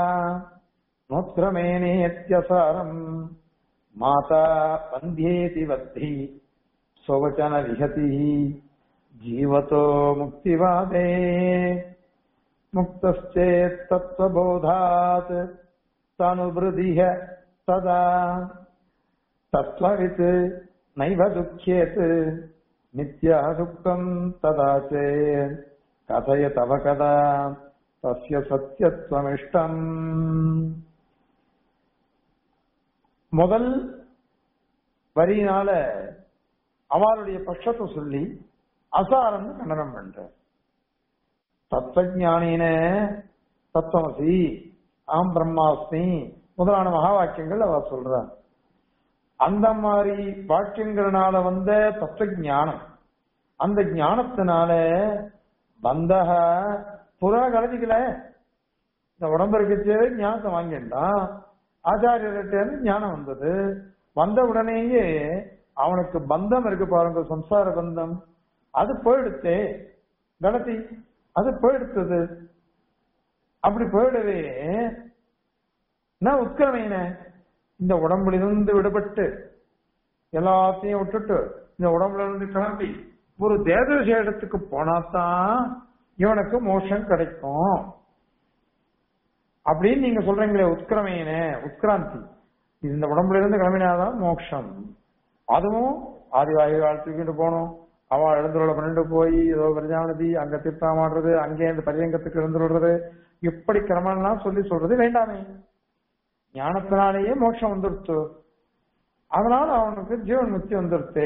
நோத்ரமேனேத்யசாரம் மாதா பந்தியேதி வத்தி स्ववचन विहति जीवतो मुक्तिवादे मुक्तश्चेत् तत्त्वबोधात् तनुभृदिह तदा तत्त्ववित् नैव दुःख्येत् नित्यः दुःखम् तदा चेत् कथय तव कदा तस्य सत्यत्वमिष्टम् முதல் வரியினால அவளுடைய பட்சத்தை சொல்லி அசாரம்னு கண்டனம் பண்ற தத்துவஞானின தத்துவமசி ஆம் பிரம்மாஸ்மி முதலான மகா வாக்கியங்கள் அவ சொல்றான் அந்த மாதிரி வாக்கியங்கள்னால வந்த தத்துவ ஞானம் அந்த ஞானத்தினால பந்தக புறா கலதிக்கல இந்த உடம்பு இருக்கச்சே ஞானத்தை வாங்கிட்டான் ஆச்சாரியர்கிட்ட இருந்து ஞானம் வந்தது வந்த உடனேயே அவனுக்கு பந்தம் இருக்கு பாருங்க சம்சார பந்தம் அது போயிடுத்தே கணத்தி அது போயிடுத்தது அப்படி போயிடவே நான் உட்கிரமையின இந்த உடம்புலிருந்து விடுபட்டு எல்லாத்தையும் விட்டுட்டு இந்த உடம்புல இருந்து கிளம்பி ஒரு தேவ விசேஷத்துக்கு போனாதான் இவனுக்கு மோஷம் கிடைக்கும் அப்படின்னு நீங்க சொல்றீங்களே உட்கிரமையின உட்கிராந்தி இந்த உடம்புல இருந்து கிளம்பினாதான் மோட்சம் அதுவும் ஆதிவாயு கால் தூக்கிட்டு போகணும் அவ எழுந்துள்ள பண்ணிட்டு போய் ஏதோ பிரஜாநதி அங்க தீர்த்தாமாடுறது அங்கே இந்த பரியங்கத்துக்கு எழுந்து விடுறது இப்படி கிரமம்லாம் சொல்லி சொல்றது வேண்டாமே ஞானத்தினாலேயே மோட்சம் வந்துடுத்து அதனால அவனுக்கு ஜீவன் முக்தி வந்துடுத்து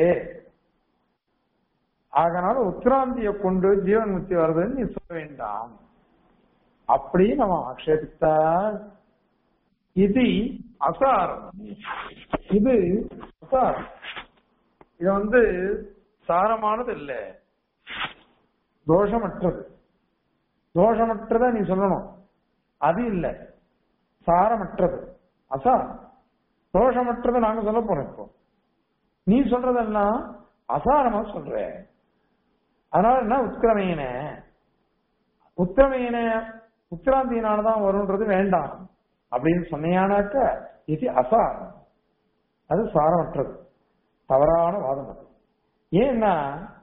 அதனால உத்திராந்திய கொண்டு ஜீவன் முக்தி வருதுன்னு நீ சொல்ல வேண்டாம் அப்படி நம்ம ஆக்ஷேபித்தால் இது அசாரம் இது அசாரம் இது வந்து சாரமானது இல்ல தோஷமற்றது தோஷமற்றத நீ சொல்லணும் அது இல்ல சாரமற்றது அசாரம் தோஷமற்றதை நாங்க சொல்ல போறோம் இப்போ நீ சொல்றதெல்லாம் அசாரமா சொல்ற அதனால என்ன உத்கிரமையன உத்திரமையன உத்திராந்தியினாலதான் வரும்ன்றது வேண்டாம் அப்படின்னு சொன்னையானாக்க இது அசாரம் அது சாரமற்றது தவறான வாதம் அது ஏன்னா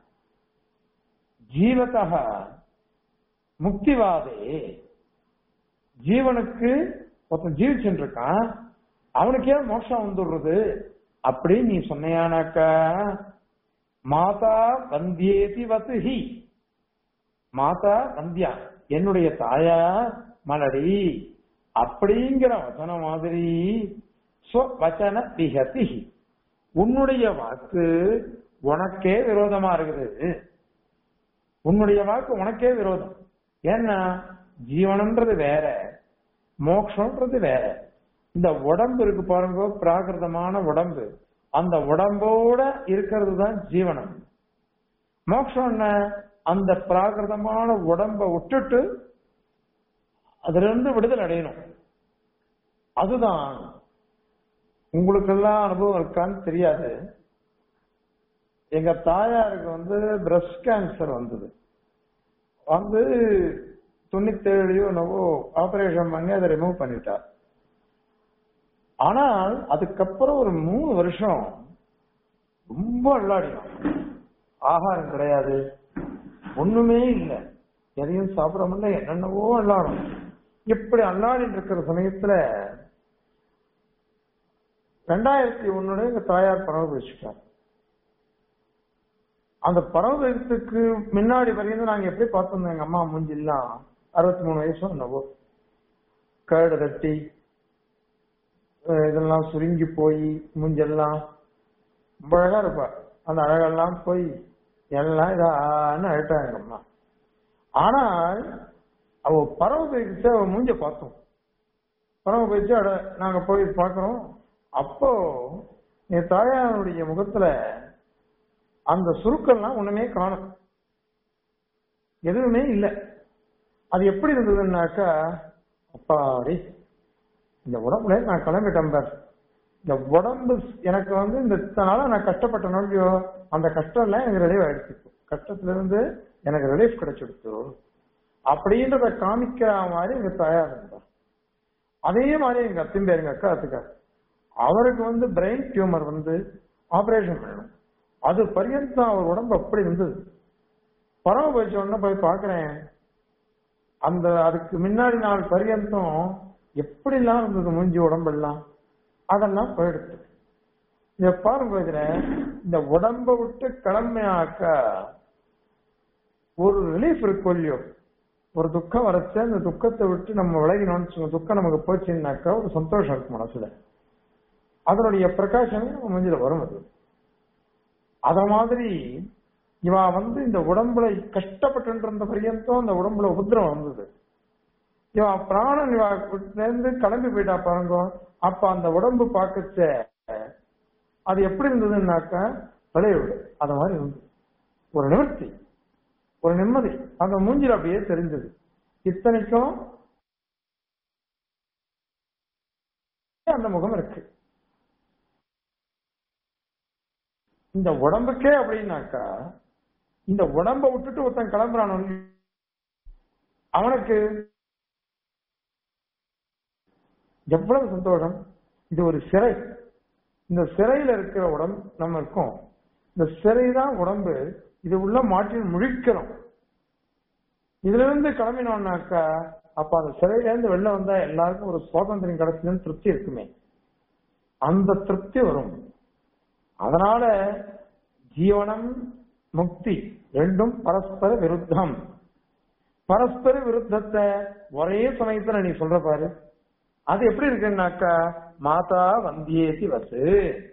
ஜீவத்தக முக்திவாதே ஜீவனுக்கு ஒருத்தன் ஜீவிச்சுட்டு இருக்கான் அவனுக்கே மோட்சம் வந்துடுறது அப்படி நீ சொன்னையானாக்க மாதா வந்தியேதி வத்துஹி மாதா வந்தியா என்னுடைய தாயா மலடி அப்படிங்கிற வசன மாதிரி ஸ்வவச்சன பிகதி உன்னுடைய வாக்கு உனக்கே விரோதமா இருக்குது உன்னுடைய வாக்கு உனக்கே விரோதம் ஏன்னா ஜீவனம்ன்றது வேற மோக்ஷன்றது வேற இந்த உடம்பு இருக்கு பாருங்க பிராகிருதமான உடம்பு அந்த உடம்போட இருக்கிறது தான் ஜீவனம் மோட்சம் என்ன அந்த பிராகிருதமான உடம்ப விட்டுட்டு அதுல இருந்து விடுதல் அடையணும் அதுதான் உங்களுக்கெல்லாம் அனுபவம் இருக்கான்னு தெரியாது எங்க தாயாருக்கு வந்து பிரஸ்ட் கேன்சர் வந்தது வந்து தொண்ணூத்தேழுலயோ என்னவோ ஆபரேஷன் பண்ணி அதை ரிமூவ் பண்ணிட்டா ஆனால் அதுக்கப்புறம் ஒரு மூணு வருஷம் ரொம்ப அல்லாடினான் ஆகாரம் கிடையாது ஒண்ணுமே இல்லை எதையும் சாப்பிட முடியல என்னென்னவோ அல்லாடும் இப்படி அல்லாடிட்டு இருக்கிற சமயத்துல ரெண்டாயிரத்தி ஒண்ணுல எங்க தாயார் பரவ வச்சுட்டார் அந்த பரவத்துக்கு முன்னாடி வரையும் நாங்க எப்படி பார்த்தோம் எங்க அம்மா மூஞ்சிலாம் அறுபத்தி மூணு வயசும் என்னவோ கேடு தட்டி அஹ் இதெல்லாம் சுருங்கி போய் மூஞ்செல்லாம் ரொம்ப அழகா இருப்பா அந்த அழகெல்லாம் போய் எல்லாம் இதான்னு அழட்டாங்க எங்க அம்மா ஆனால் அவ பறவை போயிடுச்சு அவ மூஞ்ச பார்த்தோம் பறவை போயிடுச்சு அட நாங்க போய் பார்க்கிறோம் அப்போ என் தாயாருடைய முகத்துல அந்த சுருக்கம்லாம் ஒண்ணுமே காணும் எதுவுமே இல்லை அது எப்படி இருந்ததுன்னாக்கா அப்பாடி இந்த உடம்புல நான் கிளம்பிட்டேன் பார் இந்த உடம்பு எனக்கு வந்து இந்த இத்தனை நாளா நான் கஷ்டப்பட்ட நோக்கியோ அந்த கஷ்டம் எல்லாம் எனக்கு ரிலீவ் ஆயிடுச்சு இப்போ. கஷ்டத்துல இருந்து எனக்கு ரிலீஃப் கிடைச்சிடுச்சு அப்படின்றத காமிக்கிற மாதிரி எங்க தாயார் இருந்தார் அதே மாதிரி எங்க அத்தின் பேர் எங்க அக்கா அத்துக்கார் அவருக்கு வந்து பிரெயின் டியூமர் வந்து ஆபரேஷன் பண்ணணும் அது பரியந்தம் அவர் உடம்பு அப்படி இருந்தது பரவ போயிச்ச உடனே போய் பாக்குறேன் அந்த அதுக்கு முன்னாடி நாள் பரியந்தம் எப்படிலாம் இருந்தது மூஞ்சி உடம்பெல்லாம் அதெல்லாம் போயிடுச்சு இத பாருங்க இதுல இந்த உடம்ப விட்டு கிளம்பினாக்கா ஒரு ரிலீஃப் இருக்கும் இல்லையோ ஒரு துக்கம் வரச்ச அந்த துக்கத்தை விட்டு நம்ம விலகினோம்னு சொல்லுவோம் துக்கம் நமக்கு போச்சுன்னாக்கா ஒரு சந்தோஷம் இருக்கும் மனசுல அதனுடைய பிரகாசமே நம்ம மூஞ்சில வரும் அது அத மாதிரி இவா வந்து இந்த உடம்புல கஷ்டப்பட்டு இருந்த பரியந்தம் அந்த உடம்புல உபத்திரம் வந்தது இவா பிராணன் இவா இருந்து கிளம்பி போயிட்டா பாருங்க அப்ப அந்த உடம்பு பார்க்கச்ச அது எப்படி இருந்ததுன்னாக்கா விளைய விடு அத மாதிரி இருந்தது ஒரு நிவர்த்தி ஒரு நிம்மதி அந்த மூஞ்சில அப்படியே தெரிஞ்சது இத்தனைக்கும் அந்த முகம் இருக்கு இந்த உடம்புக்கே அப்படின்னாக்கா இந்த உடம்ப விட்டுட்டு ஒருத்தன் கிளம்புறான் அவனுக்கு எவ்வளவு சந்தோஷம் இது ஒரு சிறை இந்த சிறையில இருக்கிற உடம்பு நம்ம இருக்கோம் இந்த சிறை தான் உடம்பு இது உள்ள மாற்றி முழிக்கிறோம் இதுல இருந்து கிளம்பினோம்னாக்கா அப்ப அந்த சிறையில இருந்து வெளில வந்தா எல்லாருக்கும் ஒரு சுவாதந்திரம் கிடைச்சதுன்னு திருப்தி இருக்குமே அந்த திருப்தி வரும் அதனால ஜீவனம் முக்தி ரெண்டும் பரஸ்பர விருத்தம் பரஸ்பர விருத்தத்தை ஒரே சமயத்துல நீ சொல்ற பாரு அது எப்படி இருக்குன்னாக்கா மாதா வந்தியேசி வசு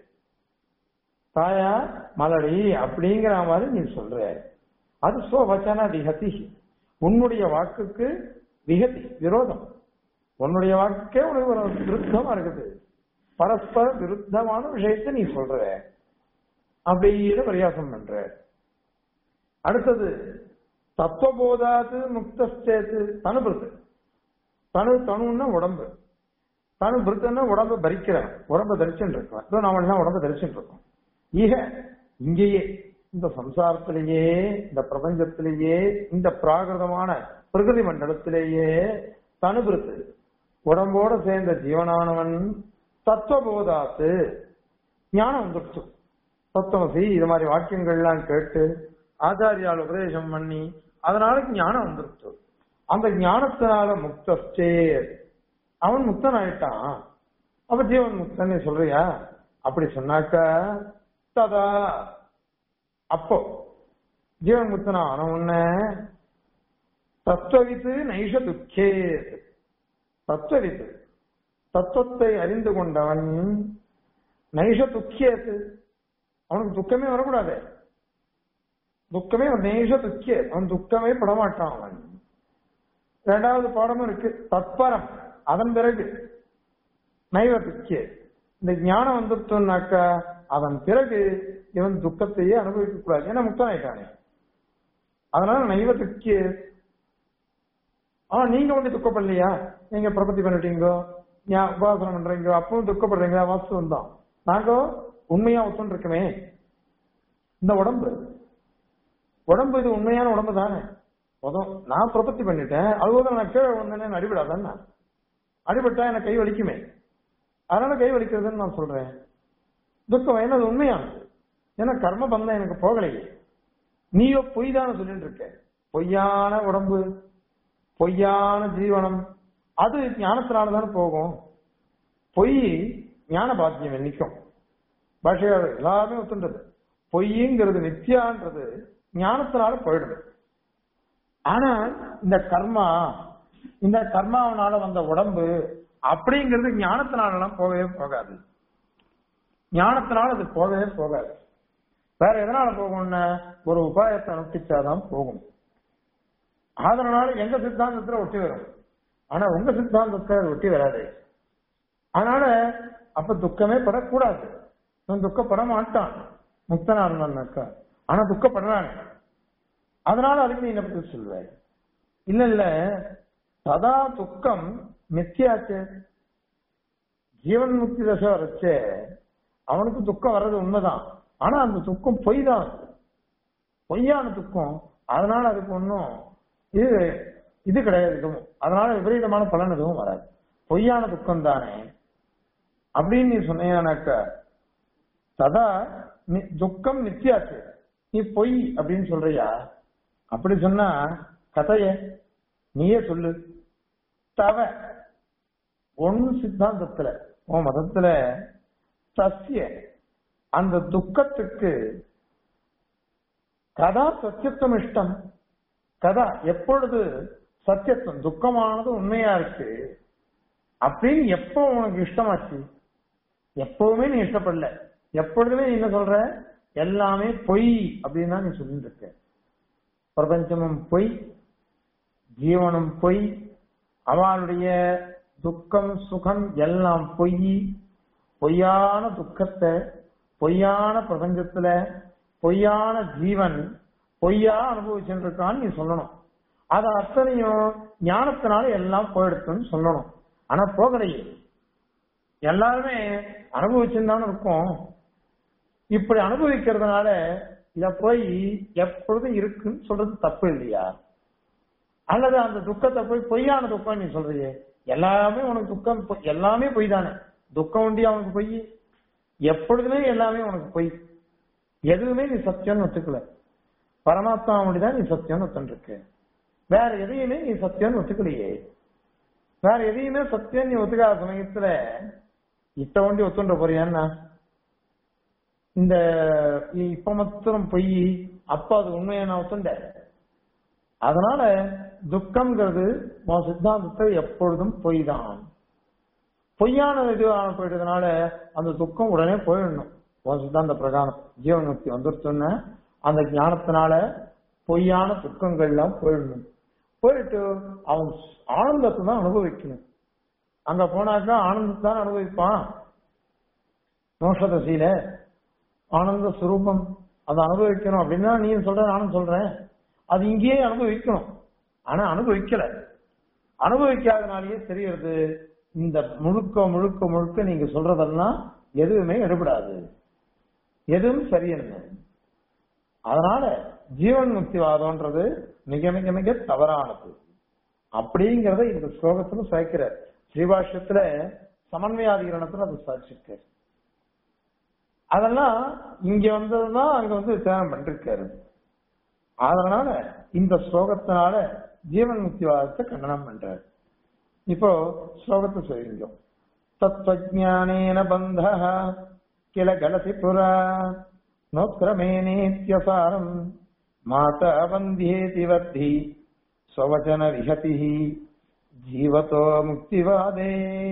தாயா மலடி அப்படிங்கிற மாதிரி நீ சொல்ற அது சோ வச்சனா திகதி உன்னுடைய வாக்குக்கு விகதி விரோதம் உன்னுடைய வாக்குக்கே உனக்கு ஒரு விருத்தமா இருக்குது பரஸ்பர விருத்தமான விஷயத்தை நீ சொல்ற அப்படின்னு பரியாசம் பண்ற அடுத்தது தத்துவபோதாது முக்தஸ்தேத்து தனுபிருத்து தனு தனுன்னா உடம்பு தனு பிருத்தன்னா உடம்ப பரிக்கிறவன் உடம்ப தரிச்சுட்டு இருக்கான் இதோ நாம எல்லாம் உடம்ப தரிச்சுட்டு இருக்கோம் ஈக இங்கேயே இந்த சம்சாரத்திலேயே இந்த பிரபஞ்சத்திலேயே இந்த பிராகிருதமான பிரகிருதி மண்டலத்திலேயே தனுபிருத்து உடம்போட சேர்ந்த ஜீவனானவன் தத்துவபோதாத்து ஞானம் வந்துடுச்சு தத்துவசி இது மாதிரி வாக்கியங்கள்லாம் கேட்டு ஆச்சாரியால் உபதேசம் பண்ணி அதனால ஞானம் வந்துருச்சு அந்த ஞானத்தினால முக்தஸ்டே அவன் முக்தன் ஆயிட்டான் அப்ப ஜீவன் முக்தன் நீ சொல்றியா அப்படி சொன்னாக்க ததா அப்போ ஜீவன் முக்தன் ஆன உன்ன தத்துவவித்து நைஷ துக்கே தத்துவவித்து தத்துவத்தை அறிந்து கொண்டவன் நைஷ துக்கியது அவனுக்கு துக்கமே வரக்கூடாது துக்கமே நைஷ துக்கிய அவன் துக்கமே படமாட்டான் அவன் இரண்டாவது பாடமும் இருக்கு தத்பரம் அதன் பிறகு நைவ துக்கிய இந்த ஞானம் வந்துட்டோம்னாக்கா அதன் பிறகு இவன் துக்கத்தையே அனுபவிக்க கூடாது ஏன்னா முக்தன் ஆயிட்டானே அதனால நைவ துக்கிய ஆனா நீங்க வந்து துக்கப்படலையா நீங்க பிரபத்தி பண்ணிட்டீங்கோ ஞா- உபாசனம் பண்றீங்க அப்பவும் துக்கப்படுறீங்க வாஸ்தவம் தான் நாங்க உண்மையா ஒத்துன்னு இருக்குமே இந்த உடம்பு உடம்பு இது உண்மையான உடம்பு தானே முதல் நான் பிரபத்தி பண்ணிட்டேன் அதுபோது நான் கீழே வந்தேன்னு அடிபடாதானே அடிபட்டா எனக்கு கை வலிக்குமே அதனால கை வலிக்கிறதுன்னு நான் சொல்றேன் துக்கம் ஏன்னா அது உண்மையானது ஏன்னா கர்ம பந்தம் எனக்கு போகலையே நீயோ பொய் தானே சொல்லிட்டு இருக்க பொய்யான உடம்பு பொய்யான ஜீவனம் அது ஞானத்தினால தானே போகும் பொய் ஞான பாக்கியம் என்னைக்கும் பாஷையாளர் எல்லாருமே ஒத்துன்றது பொய்ங்கிறது நித்யான்றது ஞானத்தினால போயிடுது ஆனா இந்த கர்மா இந்த கர்மாவனால வந்த உடம்பு அப்படிங்கிறது ஞானத்தினாலலாம் போகவே போகாது ஞானத்தினால அது போகவே போகாது வேற எதனால போகும்னா ஒரு உபாயத்தை அனுஷ்டிச்சாதான் போகும் அதனால எங்க சித்தாந்தத்துல ஒட்டி வரும் ஆனா உங்க சித்தாந்தத்துல அது ஒட்டி வராது அதனால அப்ப துக்கமே படக்கூடாது இவன் துக்கப்பட மாட்டான் முக்தனா இருந்தான்னாக்கா ஆனா துக்கப்படுறாங்க அதனால அதுக்கு நீ என்ன பத்தி சொல்லுவ இல்ல இல்ல சதா துக்கம் மித்தியாச்சு ஜீவன் முக்தி தசை வரைச்சே அவனுக்கு துக்கம் வர்றது உண்மைதான் ஆனா அந்த துக்கம் பொய் தான் பொய்யான துக்கம் அதனால அதுக்கு ஒன்றும் இது இது கிடையாது எதுவும் அதனால விபரீதமான பலன் எதுவும் வராது பொய்யான துக்கம் தானே அப்படின்னு நீ சொன்னீங்கன்னாக்க சதா நி- துக்கம் நித்தியாச்சு நீ பொய் அப்படின்னு சொல்றியா அப்படி சொன்னா கதைய நீயே சொல்லு தவ ஒன் சித்தாந்தத்துல உன் மதத்துல சத்திய அந்த துக்கத்துக்கு கதா சத்தியத்துவம் இஷ்டம் கதா எப்பொழுது சத்தியத்துவம் துக்கமானது உண்மையா இருக்கு அப்படின்னு எப்போ உனக்கு இஷ்டமாச்சு எப்பவுமே நீ இஷ்டப்படல எப்பொழுதுமே நீ என்ன சொல்ற எல்லாமே பொய் அப்படின்னு தான் நீ சொல்லிட்டு இருக்க பிரபஞ்சமும் பொய் ஜீவனும் பொய் அவளுடைய துக்கம் சுகம் எல்லாம் பொய் பொய்யான துக்கத்தை பொய்யான பிரபஞ்சத்துல பொய்யான ஜீவன் பொய்யா அனுபவிச்சுட்டு இருக்கான்னு நீ சொல்லணும் அது அத்தனையும் ஞானத்தினால எல்லாம் போயிடுத்துன்னு சொல்லணும் ஆனா போகலையே எல்லாருமே அனுபவிச்சுன்னு இருக்கும் இப்படி அனுபவிக்கிறதுனால இத போய் எப்பொழுதும் இருக்குன்னு சொல்றது தப்பு இல்லையா அல்லது அந்த துக்கத்தை போய் பொய்யான துக்கம் நீ சொல்றியே எல்லாமே உனக்கு துக்கம் பொய்- எல்லாமே பொய் தானே துக்கம் உண்டி அவனுக்கு பொய் எப்பொழுதுமே எல்லாமே உனக்கு பொய் எதுவுமே நீ சத்தியம்னு ஒத்துக்கல பரமாத்மா தான் நீ சத்தியம்னு ஒத்துருக்கு வேற எதையுமே நீ சத்தியம்னு ஒத்துக்கலையே வேற எதையுமே சத்தியம் நீ ஒத்துக்காத சமயத்துல இத்த வண்டி ஒத்துன்ற போறியான்னா இந்த இப்ப மாத்திரம் பொய் அப்ப அது உண்மையை நான் ஒத்துண்ட அதனால துக்கம்ங்கிறது உன் சித்தாந்தத்தை எப்பொழுதும் பொய் தான் பொய்யான இதுவாக போயிட்டதுனால அந்த துக்கம் உடனே போயிடணும் உன் சித்தாந்த பிரகாரம் ஜீவன் முக்தி வந்துருச்சுன்னு அந்த ஞானத்தினால பொய்யான துக்கங்கள்லாம் போயிடணும் போயிட்டு அவன் ஆனந்தத்தை தான் அனுபவிக்கணும் அங்க போனாக்கா ஆனந்தத்தை தான் அனுபவிப்பான் மோஷதசையில ஆனந்த சுரூபம் அதை அனுபவிக்கணும் அப்படின்னா நீ சொல்ற நானும் சொல்றேன் அது இங்கேயே அனுபவிக்கணும் ஆனா அனுபவிக்கல அனுபவிக்காதனாலேயே தெரியறது இந்த முழுக்க முழுக்க முழுக்க நீங்க சொல்றதெல்லாம் எதுவுமே எடுபடாது எதுவும் சரியல்ல அதனால ஜீவன் முக்திவாதம்ன்றது மிக மிக மிக தவறானது அப்படிங்கறத இந்த ஸ்லோகத்துல சேர்க்கிறார் ஸ்ரீபாஷ்யத்துல சமன்வயாதிகரணத்துல அது சாட்சிருக்காரு அதெல்லாம் இங்க வந்ததுதான் அங்க வந்து விசாரணை பண்ணிருக்காரு அதனால இந்த ஸ்லோகத்தினால ஜீவன் முக்திவாதத்தை கண்டனம் பண்றாரு இப்போ ஸ்லோகத்தை சொல்லிங்க தத்துவஜானேன பந்த கிள கலசி புரா நோக்கிரமேனேத்யசாரம் மாதா வந்தியேதி வத்தி ஸ்வவச்சன விஹதி ஜீவதோ முக்திவாதே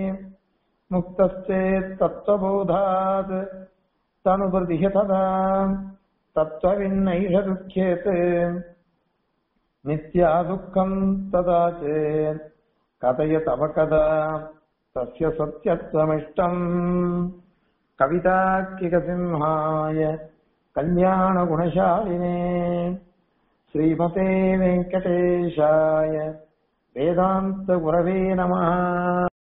முக்தச்சேத் தத்துவபோதாத் தனுபிருதிஹ ததா தத்துவவின்னைஷ துக்கியேத் நித்யா துக்கம் ததா சேத் கதய தவ கதா தஸ்ய சத்யத்வமிஷ்டம் கவிதாக்கிகசிம்ஹாய கல்யாண குணசாலினே ஸ்ரீமதே வெங்கடேஷாய வேதாந்த குரவே நமः